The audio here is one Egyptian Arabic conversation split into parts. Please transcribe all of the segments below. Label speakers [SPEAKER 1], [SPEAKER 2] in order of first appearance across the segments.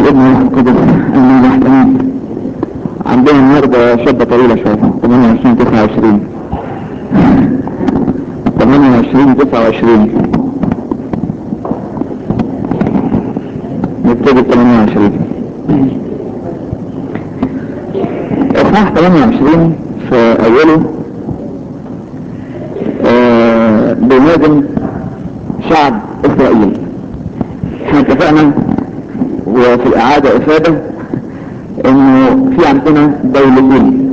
[SPEAKER 1] والابن والروح القدس امين واحد امين عندنا النهارده شابه طويله شويه 28 29 28 29 نبتدي 28 اصحاح 28 في اوله آه بينادم شعب اسرائيل احنا اتفقنا وفي الاعادة افادة انه في عندنا دولتين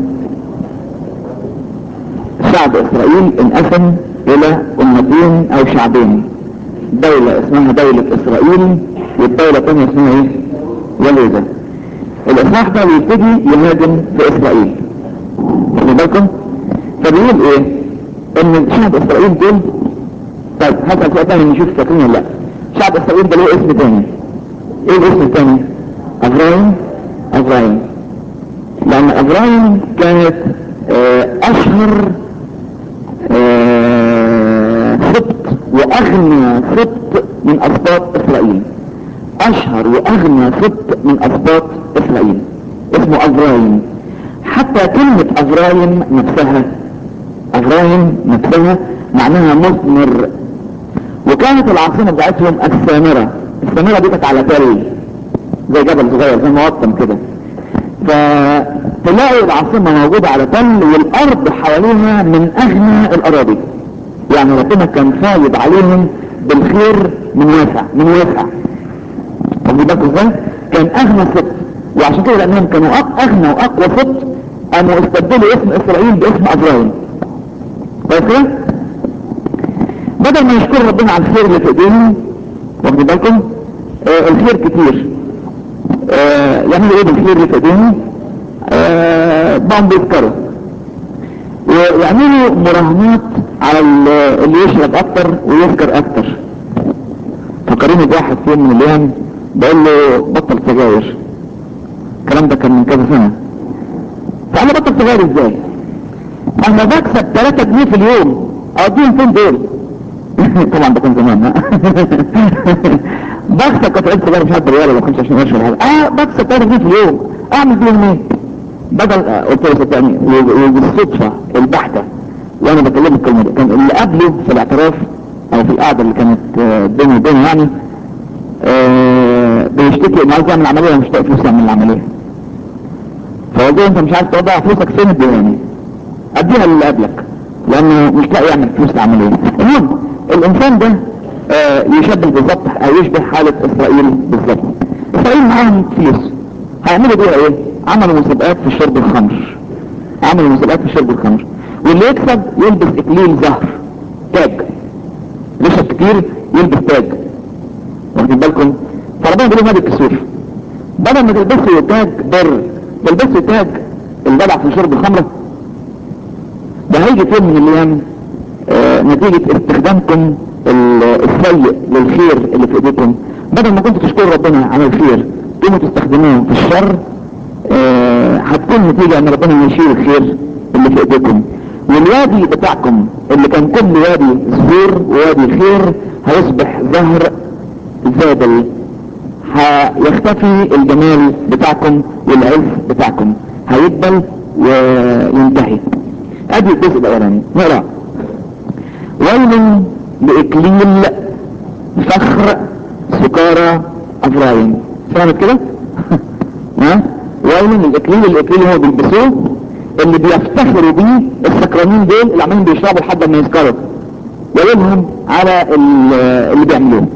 [SPEAKER 1] شعب اسرائيل انقسم الى امتين او شعبين دولة اسمها دولة اسرائيل والدولة الثانية اسمها ايه يهوذا الاصحاح ده بيبتدي يهاجم في اسرائيل خدوا بالكم فبيقول ايه ان شعب اسرائيل دول طيب هسأل سؤال تاني نشوف فاكرين ولا لا شعب اسرائيل ده له اسم تاني ايه الاسم التاني ابراهيم ابراهيم لان ابراهيم كانت اه اشهر اه سبط واغنى سبط من اسباط اسرائيل اشهر واغنى سبط من اسباط اسرائيل اسمه ابراهيم حتى كلمة ابراهيم نفسها ابراهيم نفسها معناها مثمر وكانت العاصمة بتاعتهم السامرة السامرة دي كانت على تل زي جبل صغير زي موطن كده فتلاقي العاصمة موجودة على تل والارض حواليها من اغنى الاراضي يعني ربنا كان فايض عليهم بالخير من واسع من واسع واخدين بالكم ازاي كان اغنى سبط وعشان كده لانهم كانوا اغنى واقوى سبط قاموا استبدلوا اسم اسرائيل باسم ابراهيم كويس كده بدل ما يشكر ربنا على الخير اللي في ايديهم واخدين بالكم آه الخير كتير آه يعملوا ايه بالخير اللي في ايديهم آه بقوا بيذكروا ويعملوا مراهنات على اللي يشرب اكتر ويذكر اكتر فكروني بواحد في يوم من الايام بقول له بطل سجاير الكلام ده كان من كذا سنه فقال له بطل سجاير ازاي انا بكسب 3 جنيه في اليوم اقضيهم فين دول طبعا ده كان زمان ها بكسب كنت عدت سجاير مش عارف ريال ولا 25 قرش ولا حاجه اه بكسب 3 جنيه في اليوم اعمل بيهم ايه بدل قلت له صدقني وبالصدفه البحته وانا بكلمك الكلمه دي كان اللي قبله في الاعتراف او في القعده اللي كانت بيني وبينه يعني آه بيشتكي انه عايز يعمل عمليه ومش لاقي فلوس يعمل العمليه فقلت له انت مش عايز توضع فلوسك فين اديهاني اديها للي قبلك لانه مش لاقي يعمل فلوس العمليه المهم الانسان ده آه يشبه بالظبط او يشبه حاله اسرائيل بالظبط اسرائيل معاهم فلوس هيعملوا بيها ايه عملوا مسابقات في شرب الخمر عملوا مسابقات في شرب الخمر واللي يكسب يلبس اكليل زهر تاج يشرب كتير يلبس تاج واخدين بالكم فربنا بيقول هذه الكسوف بدل ما تلبسوا تاج بر تلبسوا تاج الجدع في شرب الخمره ده هيجي في يوم من الايام آه نتيجة استخدامكم السيء للخير اللي في ايديكم بدل ما كنتوا تشكروا ربنا على الخير تقوموا تستخدموه في الشر آه هتكون نتيجة ان ربنا يشيل الخير اللي في ايديكم والوادي بتاعكم اللي كان كل وادي زهور ووادي خير هيصبح زهر زابل هيختفي الجمال بتاعكم والعز بتاعكم هيدبل وينتهي ادي الجزء الاولاني نقرا ويل لاكليل فخر سكارى افرايم فهمت كده ها ويل للاكليل الاكليل هو بيلبسوه اللي بيفتخروا بيه السكرانين دول اللي عمالين بيشربوا لحد ما يسكروا ويلهم على اللي بيعملوه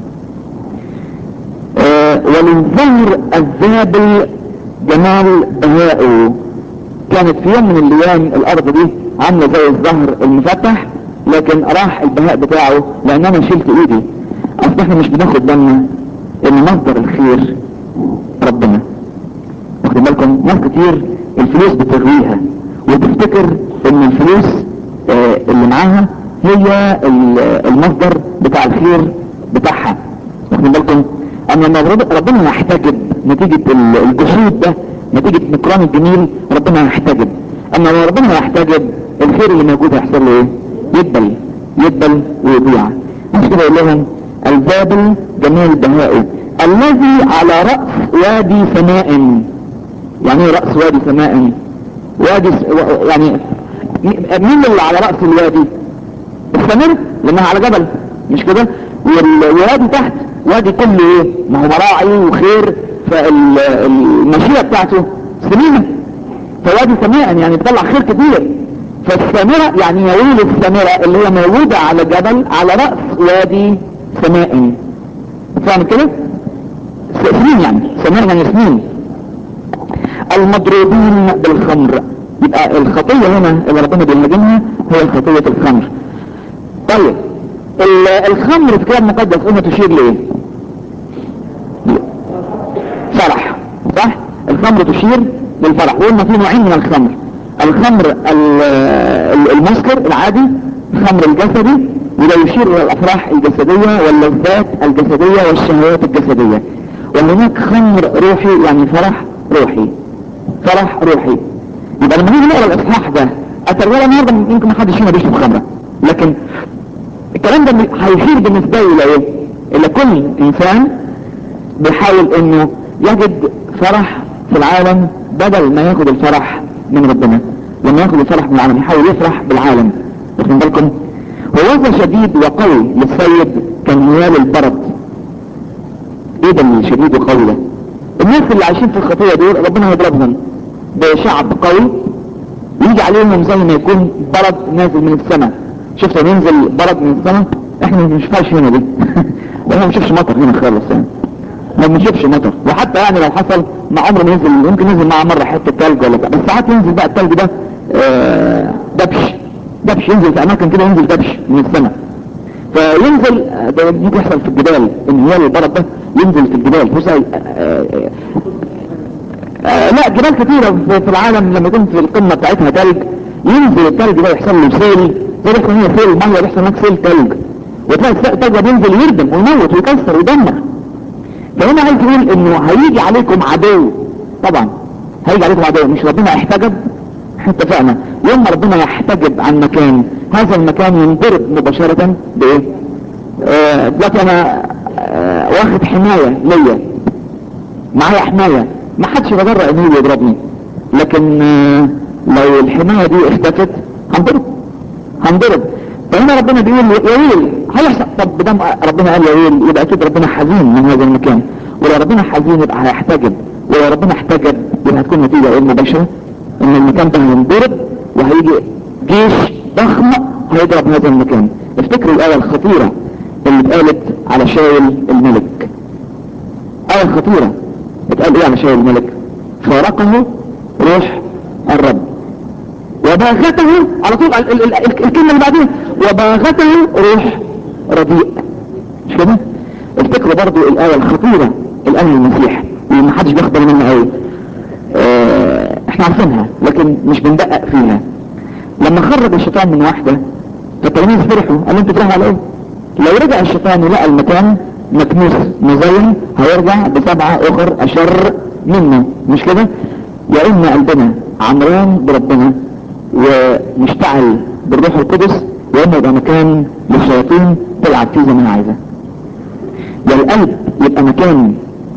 [SPEAKER 1] آه وللزهر الذابل جمال بهائه كانت في يوم من الايام الارض دي عامله زي الزهر المفتح لكن راح البهاء بتاعه لان انا شلت ايدي اصل احنا مش بناخد بالنا ان مصدر الخير ربنا واخدين بالكم ناس كتير الفلوس بتغويها وتفتكر ان الفلوس آه اللي معاها هي المصدر بتاع الخير بتاعها واخدين بالكم اما لما ربنا يحتجب نتيجة الجحود ده نتيجة نكران الجميل ربنا يحتجب اما لو ربنا يحتجب الخير اللي موجود هيحصل له ايه يدبل يدبل ويضيع عشان كده يقول لهم البابل جمال بهائه الذي على رأس وادي سماء يعني ايه رأس وادي سماء وادي س... و- يعني م- مين اللي على رأس الوادي السمر لانها على جبل مش كده والوادي تحت وادي كله ايه ما هو مراعي وخير فالمشيئة بتاعته سمينة فوادي سماء يعني بيطلع خير كتير فالسامرة يعني يويل السامرة اللي هي موجودة على جبل على رأس وادي سماء فاهم كده س- سنين يعني سماء يعني سنين المضروبين بالخمر يبقى الخطية هنا اللي ربنا بيهاجمها هي خطية الخمر طيب ال- الخمر في الكتاب المقدس قلنا تشير لايه فرح صح الخمر تشير للفرح وقلنا في نوعين من الخمر الخمر ال- ال- المسكر العادي الخمر الجسدي وده يشير الى الافراح الجسدية واللذات الجسدية والشهوات الجسدية وهناك خمر روحي يعني فرح روحي فرح روحي يبقى لما نيجي نقرا الاصحاح ده الترجمه النهارده يمكن ما حدش فينا بيشرب خمره لكن الكلام ده هيشير بالنسبه لي لايه؟ الى كل انسان بيحاول انه يجد فرح في العالم بدل ما ياخد الفرح من ربنا لما ياخد الفرح من العالم يحاول يفرح بالعالم واخدين بالكم ووضع شديد وقوي للسيد كميال البرد ايه ده اللي شديد وقوي ده الناس اللي عايشين في الخطيه دول ربنا يضربهم بشعب قوي يجي عليهم زي ما يكون برد نازل من السماء شفت لما ينزل برد من السماء احنا ما بنشوفهاش هنا دي واحنا ما بنشوفش مطر هنا خالص يعني ما بنشوفش مطر وحتى يعني لو حصل ما عمره ما ينزل يمكن ينزل معاه مره حته ثلج ولا بتاع بس ساعات ينزل بقى الثلج ده آه، دبش دبش ينزل في اماكن كده ينزل دبش من السماء فينزل آه، ده ممكن يحصل في الجبال انهيار البرد ده ينزل في الجبال بص آه، آه، آه، لا جبال كتيرة في في العالم لما يكون في القمة بتاعتها تلج ينزل التلج ده يحصل له سيل زي بيحصل هنا سيل مية بيحصل هناك سيل تلج وتلاقي الس- التلج ده بينزل يردم ويموت ويكسر ويدمر فهنا عايز يقول انه هيجي عليكم عدو طبعا هيجي عليكم عدو مش ربنا يحتجب احنا اتفقنا يوم ما ربنا يحتجب عن مكان هذا المكان ينضرب مباشرة بايه آه، دلوقتي انا آه، واخد حماية ليا معايا حماية ما حدش يتجرأ انه يجي يضربني لكن آه، لو الحماية دي اختفت هنضرب هنضرب فهنا ربنا بيقول يا ويل هيحصل طب بدم ربنا قال يا ويل يبقى اكيد ربنا حزين من هذا المكان ولو ربنا حزين يبقى هيحتجب ولو ربنا احتجب يبقى هتكون نتيجة ايه مباشرة ان المكان ده هينضرب وهيجي جيش ضخم هيضرب هذا المكان افتكروا الآية الخطيرة اللي اتقالت على شاول الملك آية خطيرة اتقال ايه على شاول الملك فارقه روح الرب وباغته على طول ال- ال- ال- الكلمة اللي بعدين وباغته روح رديء مش كده افتكروا برضو الآية الخطيرة الآية المسيح اللي ما حدش بياخد باله منها قوي اه احنا عارفينها لكن مش بندقق فيها لما خرج الشيطان من واحدة فالتلاميذ فرحوا قالوا انتوا فرحوا على ايه لو رجع الشيطان ولقى المكان مكنوس مزين هيرجع بسبعة اخر اشر منه مش كده يا اما قلبنا عمران بربنا ومشتعل بالروح القدس يا اما يبقى مكان للشياطين تلعب فيه زي ما هي عايزه يا القلب يبقى مكان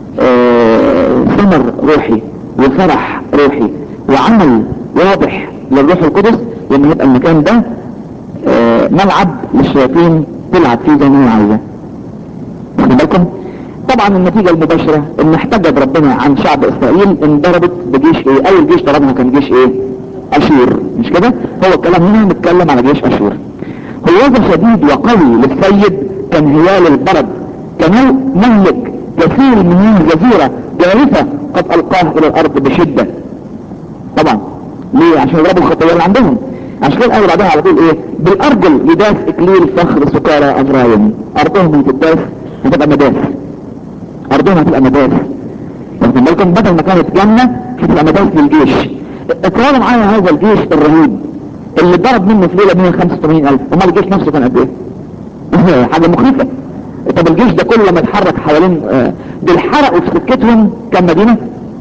[SPEAKER 1] آه، ثمر روحي وفرح روحي وعمل واضح للروح القدس لما يبقى المكان ده آه، ملعب للشياطين تلعب فيه زي ما هي عايزه واخد بالكم طبعا النتيجة المباشرة ان احتجب ربنا عن شعب اسرائيل انضربت بجيش ايه اول جيش ضربها كان جيش ايه اشور مش كده هو الكلام هنا بنتكلم على جيش اشور هو شديد وقوي للسيد كانهيال البرد كمال مهلك كثير من الجزيرة جارفة قد القاه الى الارض بشدة طبعا ليه عشان يضربوا الخطية اللي عندهم عشان كده الآية بعدها على طول ايه بالارجل يداس اكليل فخر سكارى ابراهيم ارضهم هتداس هتبقى مداس ارضهم هتبقى مداس واخدين بالكم بدل ما كانت جنة هتبقى مداس للجيش اقراروا معايا هذا الجيش الرهيب اللي ضرب منه في ليلة 185 الف امال الجيش نفسه كان قد ايه حاجة مخيفة طب الجيش ده كله لما اتحرك حوالين آه، دول حرقوا في سكتهم كم مدينة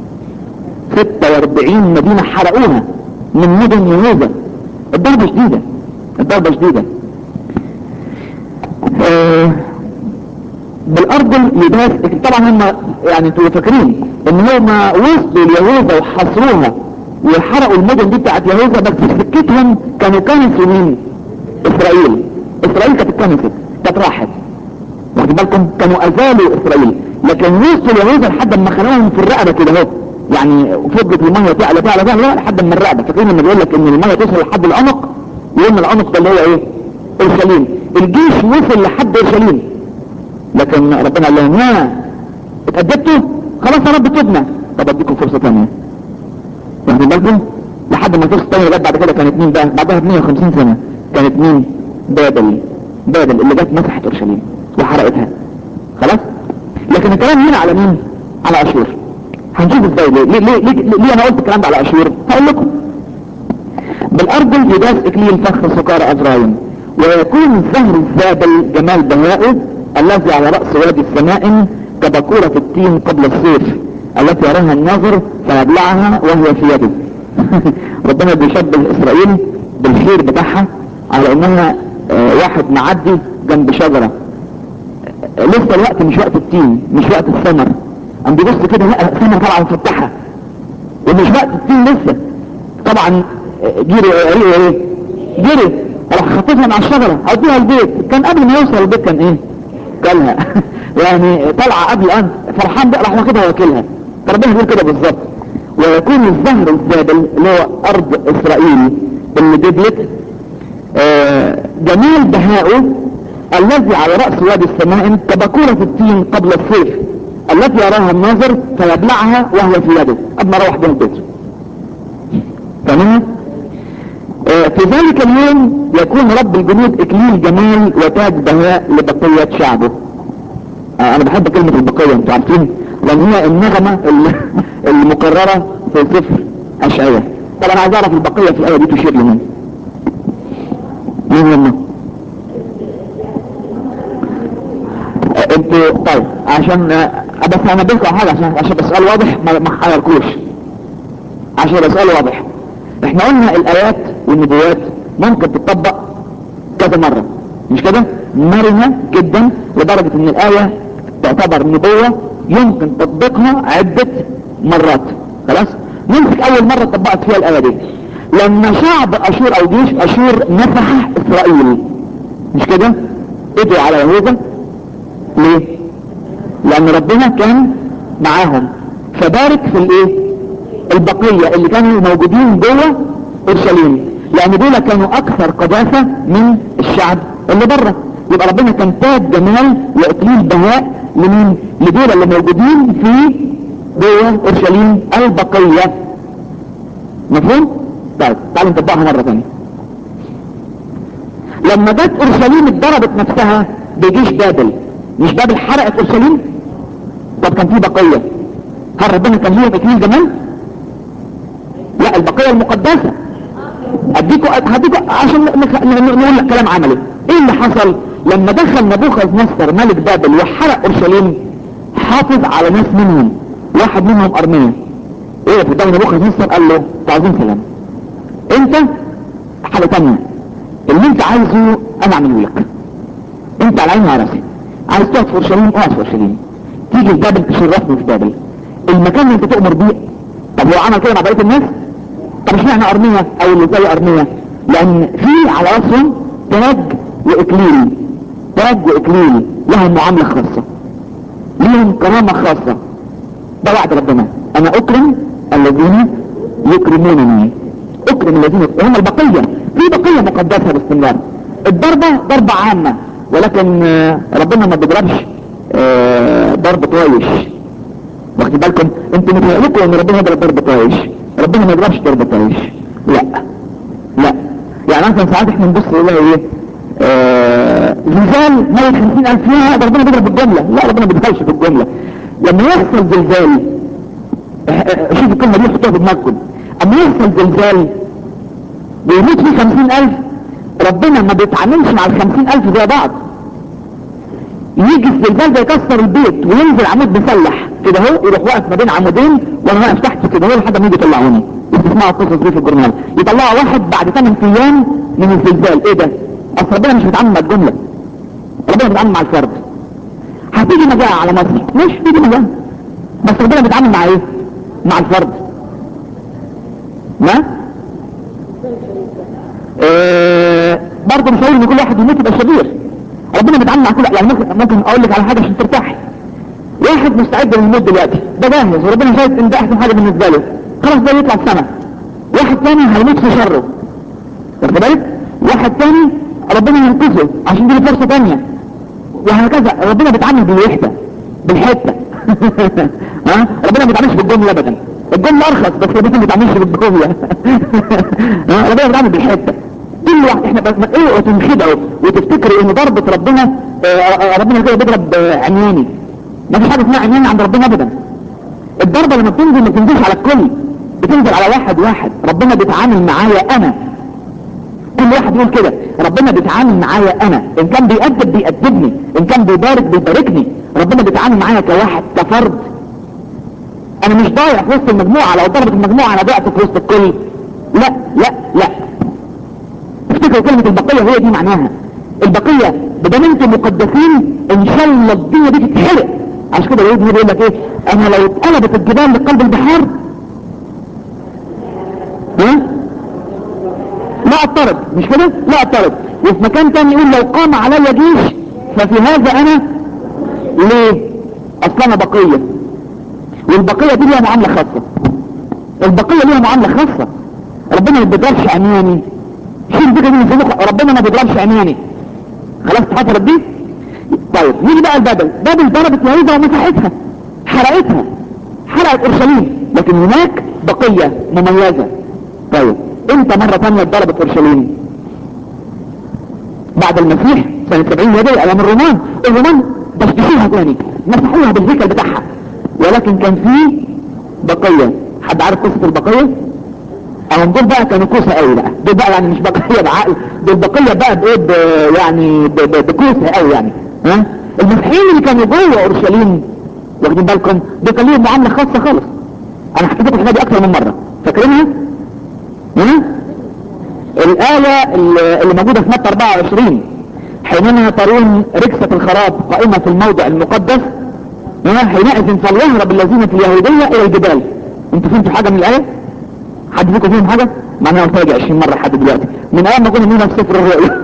[SPEAKER 1] 46 مدينة حرقوها من مدن يهوذا الضربة شديدة الضربة شديدة آه، بالارجل يداس طبعا هم يعني انتوا فاكرين ان هم وصلوا اليهوذا وحصروها وحرقوا المدن دي بتاعت يهوذا بس في سكتهم كانوا كنسوا مين اسرائيل اسرائيل كانت اتكنست كانت راحت واخد بالكم كانوا ازالوا اسرائيل لكن وصلوا اليهوذا لحد ما خلوهم في الرقبه كده اهو يعني فضلت الميه تعلى تعلى تعلى لحد ما الرقبه فاكرين لما بيقول لك ان الميه توصل لحد العنق يقول العنق ده اللي هو ايه اورشليم الجيش وصل لحد اورشليم لكن ربنا قال لهم يا اتأدبتوا خلاص يا رب تبنا طب اديكم فرصة ثانية واخدين بالكم لحد ما الفرصة الثانية جت بعد كده كانت مين بقى بعدها ب 150 سنة كانت مين بابل بابل اللي جت مسحت اورشليم وحرقتها خلاص لكن الكلام هنا على مين على اشور هنشوف ازاي ليه ليه ليه, ليه, ليه انا قلت الكلام ده على اشور هقول لكم بالارجل يداس اكليل فخ سكار ازرايم ويكون الزهر الزابل جمال بهائه الذي على رأس وادي السماء كبكورة التين قبل الصيف التي يراها الناظر فيبلعها وهي في يده ربنا بيشبه اسرائيل بالخير بتاعها على انها آه واحد معدي جنب شجرة آه لسه الوقت مش وقت التين مش وقت الثمر قام بيبص كده لقى ثمر طبعا مفتحة ومش وقت التين لسه طبعا آه جري ايه جري راح خطفها مع الشجرة هوديها البيت كان قبل ما يوصل البيت كان ايه كلها يعني طلع قبل ان فرحان بقى راح واخدها واكلها فربنا بيقول كده بالظبط ويكون الزهر الزابل اللي هو ارض اسرائيل اللي دبلت آه جمال بهائه الذي على رأس وادي السماء كبكورة التين قبل الصيف التي يراها الناظر فيبلعها وهو في يده قبل ما اروح بين البيت تمام آه في ذلك اليوم يكون رب الجنود اكليل جمال وتاج بهاء لبقية شعبه آه انا بحب كلمة البقية انتوا عارفين لان هي النغمة المقررة في سفر اشعية طبعا عايز اعرف البقية في الاية دي تشير لمين مين هم آه انتوا طيب عشان بس انا بلكم حاجة عشان عشان السؤال واضح ما ما حيركوش عشان السؤال واضح احنا قلنا الايات والنبوات ممكن تطبق كذا مرة مش كده مرنة جدا لدرجة ان الاية تعتبر نبوة يمكن تطبيقها عدة مرات خلاص نمسك اول مرة طبقت فيها الاية دي لما شعب اشور او جيش اشور مسح اسرائيل مش كده ادعوا على يهوذا ليه لان ربنا كان معاهم فبارك في الايه البقية اللي كانوا موجودين جوه اورشليم لان دول كانوا اكثر قداسة من الشعب اللي بره يبقى ربنا كان تاج جمال واكليل بهاء لمين لدول اللي موجودين في جوه اورشليم البقية مفهوم طيب تعالوا نطبقها مرة ثانية لما جت اورشليم اتضربت نفسها بجيش بابل مش بابل حرقت اورشليم طب كان في بقية هل ربنا كان ليهم اكليل جمال لا البقية المقدسة اديكوا هديكوا عشان نقول لك كلام عملي ايه اللي حصل لما دخل نبوخذ نصر ملك بابل وحرق اورشليم حافظ على ناس منهم واحد منهم ارميا ايه في قدام نبوخذ نصر قال له تعظيم سلام انت حاجة تانية اللي انت عايزه انا اعمله لك انت على عيني وعلى راسي عايز تقعد في اورشليم اقعد في اورشليم تيجي في بابل تشرفني في بابل المكان اللي انت تؤمر بيه طب هو عمل كده مع بقيه الناس طب اشمعنى ارميه او اللي زي ارميه لان في على راسهم تاج واكليل تاج واكليل لهم معامله خاصه ليهم كرامه خاصه ده وعد ربنا انا اكرم الذين يكرمونني اكرم الذين هم البقيه في بقيه مقدسه باستمرار الضربه ضربه عامه ولكن ربنا ما بيضربش ضرب طايش واخد بالكم انتوا متهيألكم ان ربنا يضرب ضرب طايش ربنا ما يضربش ضرب طايش لا لا يعني مثلا ساعات احنا نبص نلاقي ايه آه زلزال ميت 50000 فيها ده ربنا بيضرب بالجمله لا ربنا ما بيدخلش في الجمله لما يحصل زلزال شوف الكلمه دي حطوها في دماغكم اما يحصل زلزال ويموت فيه 50000 ربنا ما بيتعاملش مع ال 50000 زي بعض يجي الزلزال ده يكسر البيت وينزل عمود مسلح كده اهو يروح واقف ما بين عمودين وانا واقف تحت كده اهو لحد ما يجي يطلعوني تسمعوا القصص دي في الجورنال يطلعوا واحد بعد 8 ايام من الزلزال ايه ده اصل ربنا مش بيتعامل مع الجمله ربنا بيتعامل مع الفرد هتيجي مجاعة على مصر مش تيجي مجاعة بس ربنا بيتعامل مع ايه مع الفرد ما آه برضه مش هقول ان كل واحد يموت يبقى شرير ربنا بيتعامل مع كل يعني ممكن ممكن اقول لك على حاجه عشان ترتاحي واحد مستعد للموت دلوقتي ده جاهز وربنا شايف ان ده احسن حاجه بالنسبه له خلاص ده يطلع السما واحد تاني هيموت في شره واخد بالك واحد تاني ربنا ينقذه عشان دي فرصه تانيه وهكذا ربنا بيتعامل بالوحده بالحته ها ربنا ما بيتعاملش بالجمله ابدا الجمله ارخص بس ربنا ما بيتعاملش بالجمله ها ربنا بيتعامل بالحته كل واحد احنا بس اوعوا تنخدعوا وتفتكروا ان ضربه ربنا آه ربنا كده بيضرب آه عمياني ما فيش حاجه اسمها عمياني عند ربنا ابدا الضربه لما بتنزل ما بتنزلش على الكل بتنزل على واحد واحد ربنا بيتعامل معايا انا كل واحد يقول كده ربنا بيتعامل معايا انا ان كان بيأدب بيأدبني ان كان بيبارك بيباركني ربنا بيتعامل معايا كواحد كفرد انا مش ضايع في وسط المجموعة لو ضربت المجموعة انا ضعت في وسط الكل لا لا لا افتكروا كلمة البقية هي دي معناها البقية بدل انتم مقدسين ان شاء الله الدنيا دي تتحرق عشان كده اليهود بيقول لك ايه انا لو اتقلبت الجبال لقلب البحار ها لا اضطرب مش كده لا اضطرب وفي مكان تاني يقول لو قام علي جيش ففي هذا انا ليه اصلا انا بقية والبقية دي ليها معاملة خاصة البقية ليها معاملة خاصة ربنا ما بيضربش عمياني شيل دي من سموخ ربنا ما بيضربش عمياني خلاص اتحفرت دي طيب نيجي بقى البابل بابل ضربت يهوذا ومسحتها حرقتها حرقت اورشليم لكن هناك بقية مميزة طيب امتى مرة ثانية ضربت اورشليم بعد المسيح سنة 70 يدي ايام الرومان الرومان دشدشوها تاني مسحوها بالهيكل بتاعها ولكن كان في بقية حد عارف قصة البقية او دول بقى كانوا كوسة قوي بقى دول بقى يعني مش بقية بعقل دول بقية بقى بايه ب- يعني ب- ب- بكوسة قوي يعني ها المسيحيين اللي كانوا جوه اورشليم واخدين بالكم دول كان ليهم معاملة خاصة خالص انا حكيت لكم الحاجة دي اكتر من مرة فاكرينها؟ ها؟ الآية اللي اللي موجودة في متى 24 حينما ترون ركسة الخراب قائمة في الموضع المقدس ها؟ حينئذ فليهرب الذين في اليهودية إلى الجبال انتوا فهمتوا حاجة من الآية؟ حد فيكم فيهم حاجة؟ مع اني قلتها 20 مرة لحد دلوقتي من ايام ما كنا بنقولها في سفر الرؤيا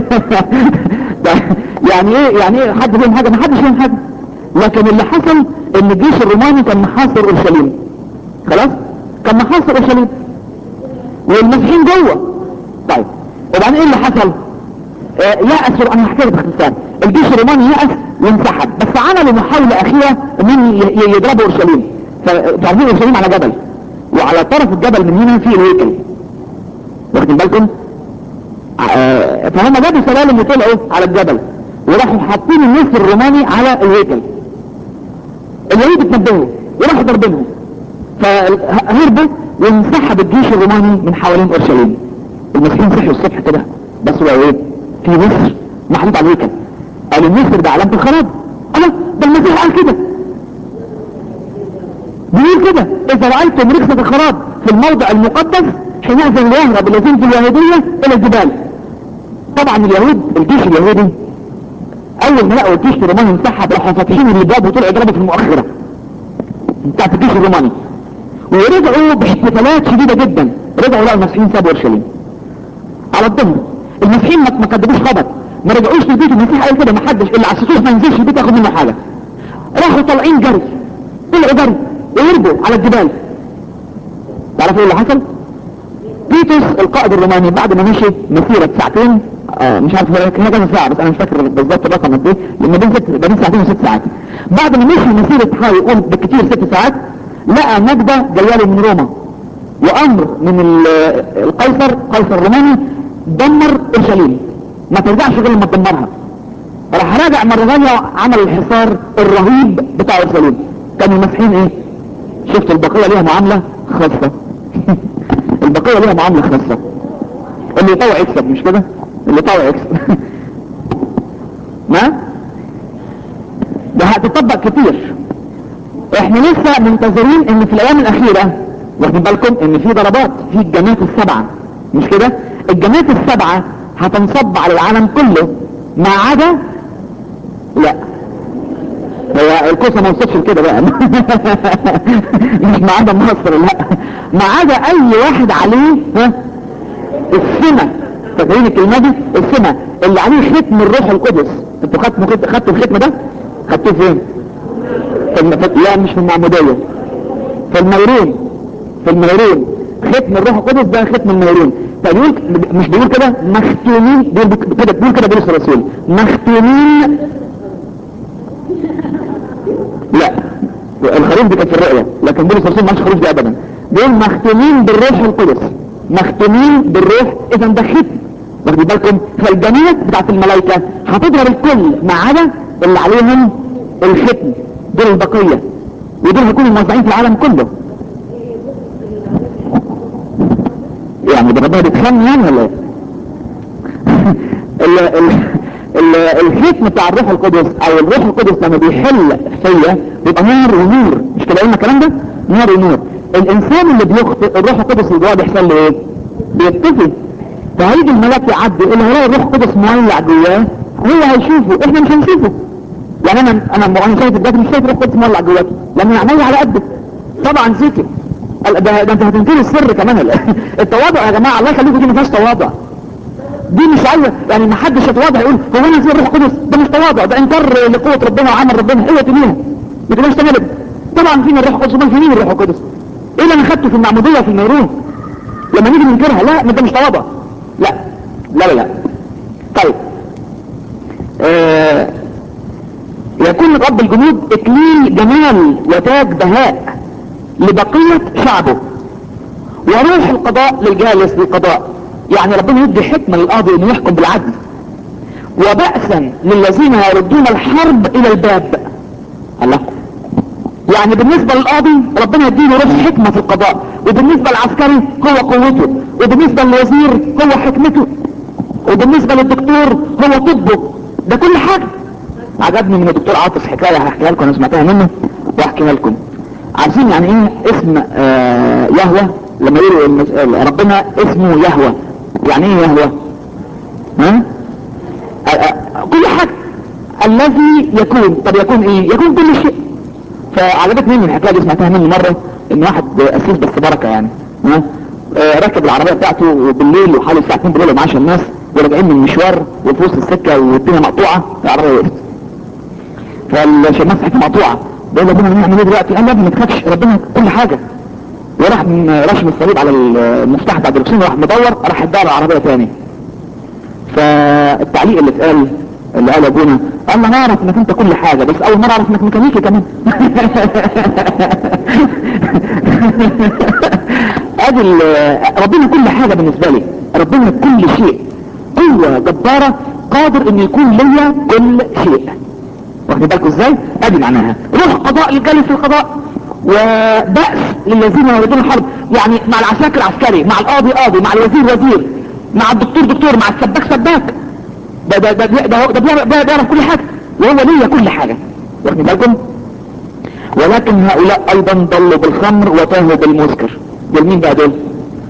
[SPEAKER 1] يعني ايه يعني ايه حد فيهم حاجة؟ ما حدش فيهم حاجة لكن اللي حصل ان الجيش الروماني كان محاصر اورشليم خلاص؟ كان محاصر اورشليم والمسيحيين جوه طيب وبعدين ايه اللي حصل آه يأس انا هحكي لك باختصار الجيش الروماني يأس وانسحب بس عملوا محاولة اخيرة انهم ي- ي- يضربوا اورشليم فتعرفين اورشليم على جبل وعلى طرف الجبل من هنا في الهيكل واخدين بالكم آه فهم جابوا سلالم وطلعوا على الجبل وراحوا حاطين النصر الروماني على الهيكل اليهود اتنبهوا وراحوا ضربينهم فهربوا وانسحب الجيش الروماني من حوالين اورشليم المسيحيين صحوا الصبح كده بس هو ايه في نسر محطوط على الهيكل قال النسر ده علامة الخراب الله ده المسيح قال كده بيقول كده اذا رأيتم ركسة الخراب في الموضع المقدس حينئذ يهرب الذين في اليهودية الى الجبال طبعا اليهود الجيش اليهودي اول ما لقوا الجيش الروماني انسحب راحوا فاتحين الابواب وطلعوا يضربوا في المؤخرة بتاعت الجيش الروماني ورجعوا باحتفالات شديدة جدا رجعوا لقوا المسيحيين سابوا اورشليم على الظهر المسيحيين ما ما كدبوش خبر ما رجعوش للبيت المسيح قال كده ما حدش اللي على السطوح ما ينزلش البيت ياخد منه حاجة راحوا طالعين جري طلعوا جري ويرجوا على الجبال تعرفوا ايه اللي حصل؟ بيتوس القائد الروماني بعد ما مشي مسيرة ساعتين آه مش عارف هي كان كذا ساعة بس انا مش فاكر بالظبط الرقم قد ايه لان بين ست بين ساعتين وست ساعات بعد ما مشي مسيرة حوالي يقول بالكثير ست ساعات لقى نجدة جايه له من روما وامر من ال- القيصر قيصر الروماني دمر اورشليم ما ترجعش غير لما تدمرها راح راجع مرة ثانية عمل الحصار الرهيب بتاع اورشليم كانوا المسيحيين ايه شفت البقية ليها معاملة خاصة البقية ليها معاملة خاصة اللي يطوع يكسب مش كده اللي يطوع يكسب ما ده هتطبق كتير احنا لسه منتظرين ان في الايام الاخيرة واخدين بالكم ان في ضربات في الجماعات السبعة مش كده الجماعات السبعة هتنصب على العالم كله ما عدا لا هو الكوسه ما وصلتش لكده بقى مش ما عدا مصر لا ما عدا اي واحد عليه ها السمة فاكرين الكلمه دي السمة اللي عليه ختم الروح القدس انتوا خدتوا كده خدتوا الختم ده خدتوه فين في الم... في- لا مش في المعموديه في الميرون في الميرون ختم الروح القدس ده ختم الميرون فبيقول مش بيقول كده مختومين بيقول بك- كده بيقول كده بولس الرسول مختومين لا الخروف دي كانت في الرؤيا لكن بولس الرسول ما قالش خروف دي ابدا بيقول مختومين بالروح القدس مختومين بالروح اذا ده ختم واخدين بالكم فالجميع بتاعت الملائكه هتضرب الكل ما عدا اللي عليهم الختم دول البقيه ودول هيكونوا موزعين في العالم كله يعني ده ربنا بيتخن يعني ولا ايه؟ ال ال ال الختم بتاع الروح القدس او الروح القدس لما بيحل فيا بيبقى نار ونور مش كده قلنا الكلام ده نار ونور الانسان اللي بيخطئ الروح القدس اللي جواه بيحصل له ايه بيطفي فهيجي الملاك يعدي اللي هيلاقي الروح القدس مولع جواه هو هيشوفه احنا مش هنشوفه يعني انا انا انا شايف دلوقتي مش شايف الروح القدس مولع جواك لان عيني على قدك طبعا زيتي قال ده, ده انت هتنكري السر كمان التواضع يا جماعه الله يخليكم دي ما فيهاش تواضع دي مش عايزه يعني ما حدش يتواضع يقول هو انا زي الروح القدس ده مش تواضع ده انكار لقوه ربنا وعمل ربنا ايوه تمام ما تبقاش تغلب طبعا فينا الروح القدس امال فين الروح القدس ايه اللي انا خدته في المعموديه في النيرون لما نيجي ننكرها لا ما ده مش تواضع لا لا لا, لا. طيب آه يكون رب الجنود اكليل جمال وتاج بهاء لبقية شعبه وروح القضاء للجالس للقضاء يعني ربنا يدي حكمة للقاضي انه يحكم بالعدل وبأسا للذين يردون الحرب الى الباب الله يعني بالنسبة للقاضي ربنا يديله روح حكمة في القضاء وبالنسبة للعسكري هو قوته وبالنسبة للوزير هو حكمته وبالنسبة للدكتور هو طبه ده كل حاجة عجبني من الدكتور عاطف حكاية هحكيها لكم انا سمعتها منه واحكيها لكم عارفين يعني ايه اسم آه يهوى لما يقولوا المس- ربنا اسمه يهوى يعني ايه يهوى ها آه آه كل حاجة الذي يكون طب يكون ايه يكون كل شيء فعجبتني من الحكايه دي سمعتها مني مره ان واحد اسيس بس بركه يعني ها آه، ركب العربيه بتاعته بالليل وحوالي الساعه 2 بالليل ومعاش الناس وراجعين من المشوار وفي وسط السكه والدنيا مقطوعه العربيه وقفت فالشماس حته مقطوعه بيقول له ابونا نعمل ايه دلوقتي؟ قال له يا ابني ما تخافش ربنا كل حاجه وراح م- رشم الصليب على المفتاح بتاع الدركسيون وراح مدور راح ادار العربيه تاني فالتعليق اللي اتقال اللي قال ابونا قال انا اعرف انك انت كل حاجه بس اول مره اعرف انك ميكانيكي كمان ادي ال- ربنا كل حاجه بالنسبه لي ربنا كل شيء قوه جباره قادر ان يكون ليا كل شيء واخد بالكم ازاي ادي معناها روح قضاء للجالس في القضاء وبأس للذين يريدون الحرب يعني مع العساكر عسكري مع القاضي قاضي مع الوزير وزير مع الدكتور دكتور مع السباك سباك ده ده ده ده ده, ده, بيعرف- ده بيعرف كل حاجه وهو ليا كل حاجه واخد بالكم ولكن هؤلاء ايضا ضلوا بالخمر وتاهوا بالمسكر دول مين بقى دول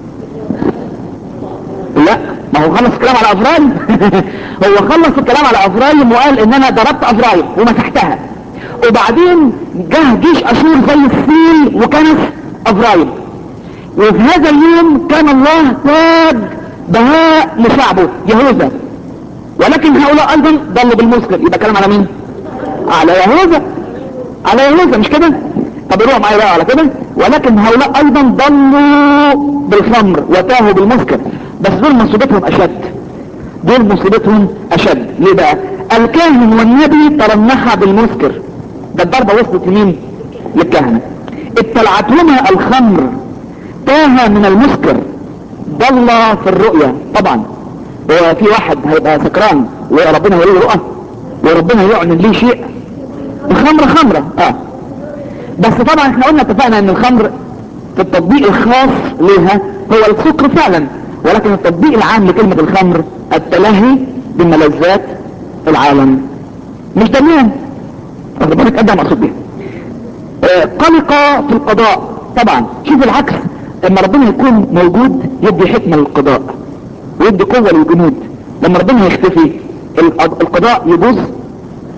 [SPEAKER 1] لا ما هو خلص الكلام على افرايم هو خلص الكلام على افرايم وقال ان انا ضربت افرايم ومسحتها وبعدين جه جيش اشور زي الفيل وكنس افرايم وفي هذا اليوم كان الله تاج بهاء لشعبه يهوذا ولكن هؤلاء ايضا ضلوا بالمسكر يبقى كلام على مين على يهوذا على يهوذا مش كده طب روح معايا بقى على كده ولكن هؤلاء ايضا ضلوا بالخمر وتاهوا بالمسكر بس دول مصيبتهم اشد دول مصيبتهم اشد ليه بقى الكاهن والنبي ترنحا بالمسكر ده الضربة وصلت لمين للكهنة ابتلعتهما الخمر تاه من المسكر ضل في الرؤية طبعا هو في واحد هيبقى سكران وربنا يقول له رؤى وربنا يعلن ليه شيء الخمر خمرة اه بس طبعا احنا قلنا اتفقنا ان الخمر في التطبيق الخاص ليها هو السكر فعلا ولكن التطبيق العام لكلمة الخمر التلهي بملذات العالم مش تمام واخد بالك قد مقصود بيها آه، قلق في القضاء طبعا شوف العكس لما ربنا يكون موجود يدي حكمة للقضاء ويدي قوة للجنود لما ربنا يختفي الق- القضاء يبوظ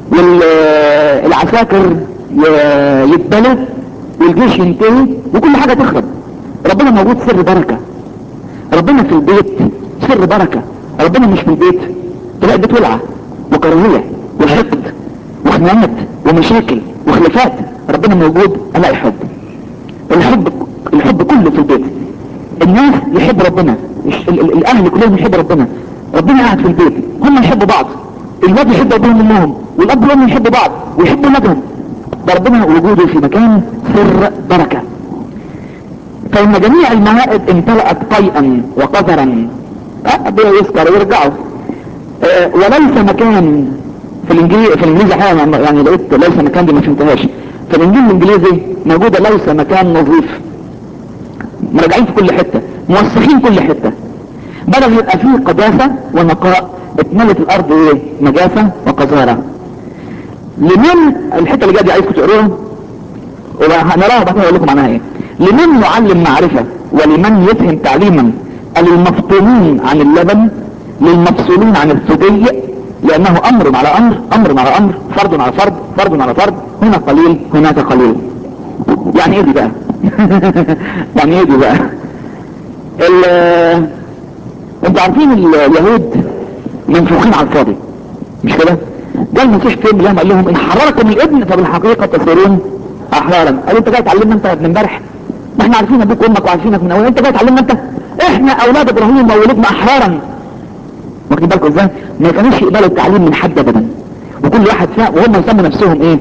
[SPEAKER 1] والعساكر يتبلوا والجيش ينتهي وكل حاجة تخرب ربنا موجود سر بركة ربنا في البيت سر بركة ربنا مش في البيت تلاقي البيت ولعة وكراهية وحقد وخناقات ومشاكل وخلافات ربنا موجود الاقي حب الحب الحب كله في البيت الناس يحب ربنا ال ال الاهل كلهم يحب ربنا ربنا قاعد في البيت هم يحبوا بعض الولاد يحب ابوهم منهم والاب والام يحبوا بعض ويحبوا ولادهم ده ربنا وجوده في مكان سر بركة فإن جميع الموائد امتلأت طيئا وقذرا أه يذكر ويرجعوا أه وليس مكان في الانجليزي في الانجليزي احيانا يعني لقيت ليس مكان دي ما فهمتهاش في الانجيل الانجليزي موجوده ليس مكان نظيف مراجعين في كل حته موسخين كل حته بدل يبقى فيه قداسه ونقاء اتملت الارض ايه نجاسه وقذاره لمن الحته اللي جايه دي عايزكم تقروها وهنراها بعد كده اقول لكم معناها ايه لمن يعلم معرفه ولمن يفهم تعليما للمفطومين عن اللبن للمفصولين عن الثدي لانه امر على امر امر على امر فرض على فرض فرض على فرض هنا قليل هناك قليل يعني ايه دي بقى يعني ايه دي بقى انتوا عارفين اليهود منفوخين على الفاضي مش كده ده المسيح في يوم من قال لهم ان حرركم الابن فبالحقيقه تصيرون احرارا قالوا انت جاي تعلمنا انت من امبارح ما احنا عارفين ابوك وامك وعارفينك من اول انت جاي تعلمنا انت احنا اولاد ابراهيم وولدنا احرارا واخدين بالكم ازاي ما كانوش يقبلوا التعليم من حد ابدا وكل واحد فيها وهم يسموا نفسهم ايه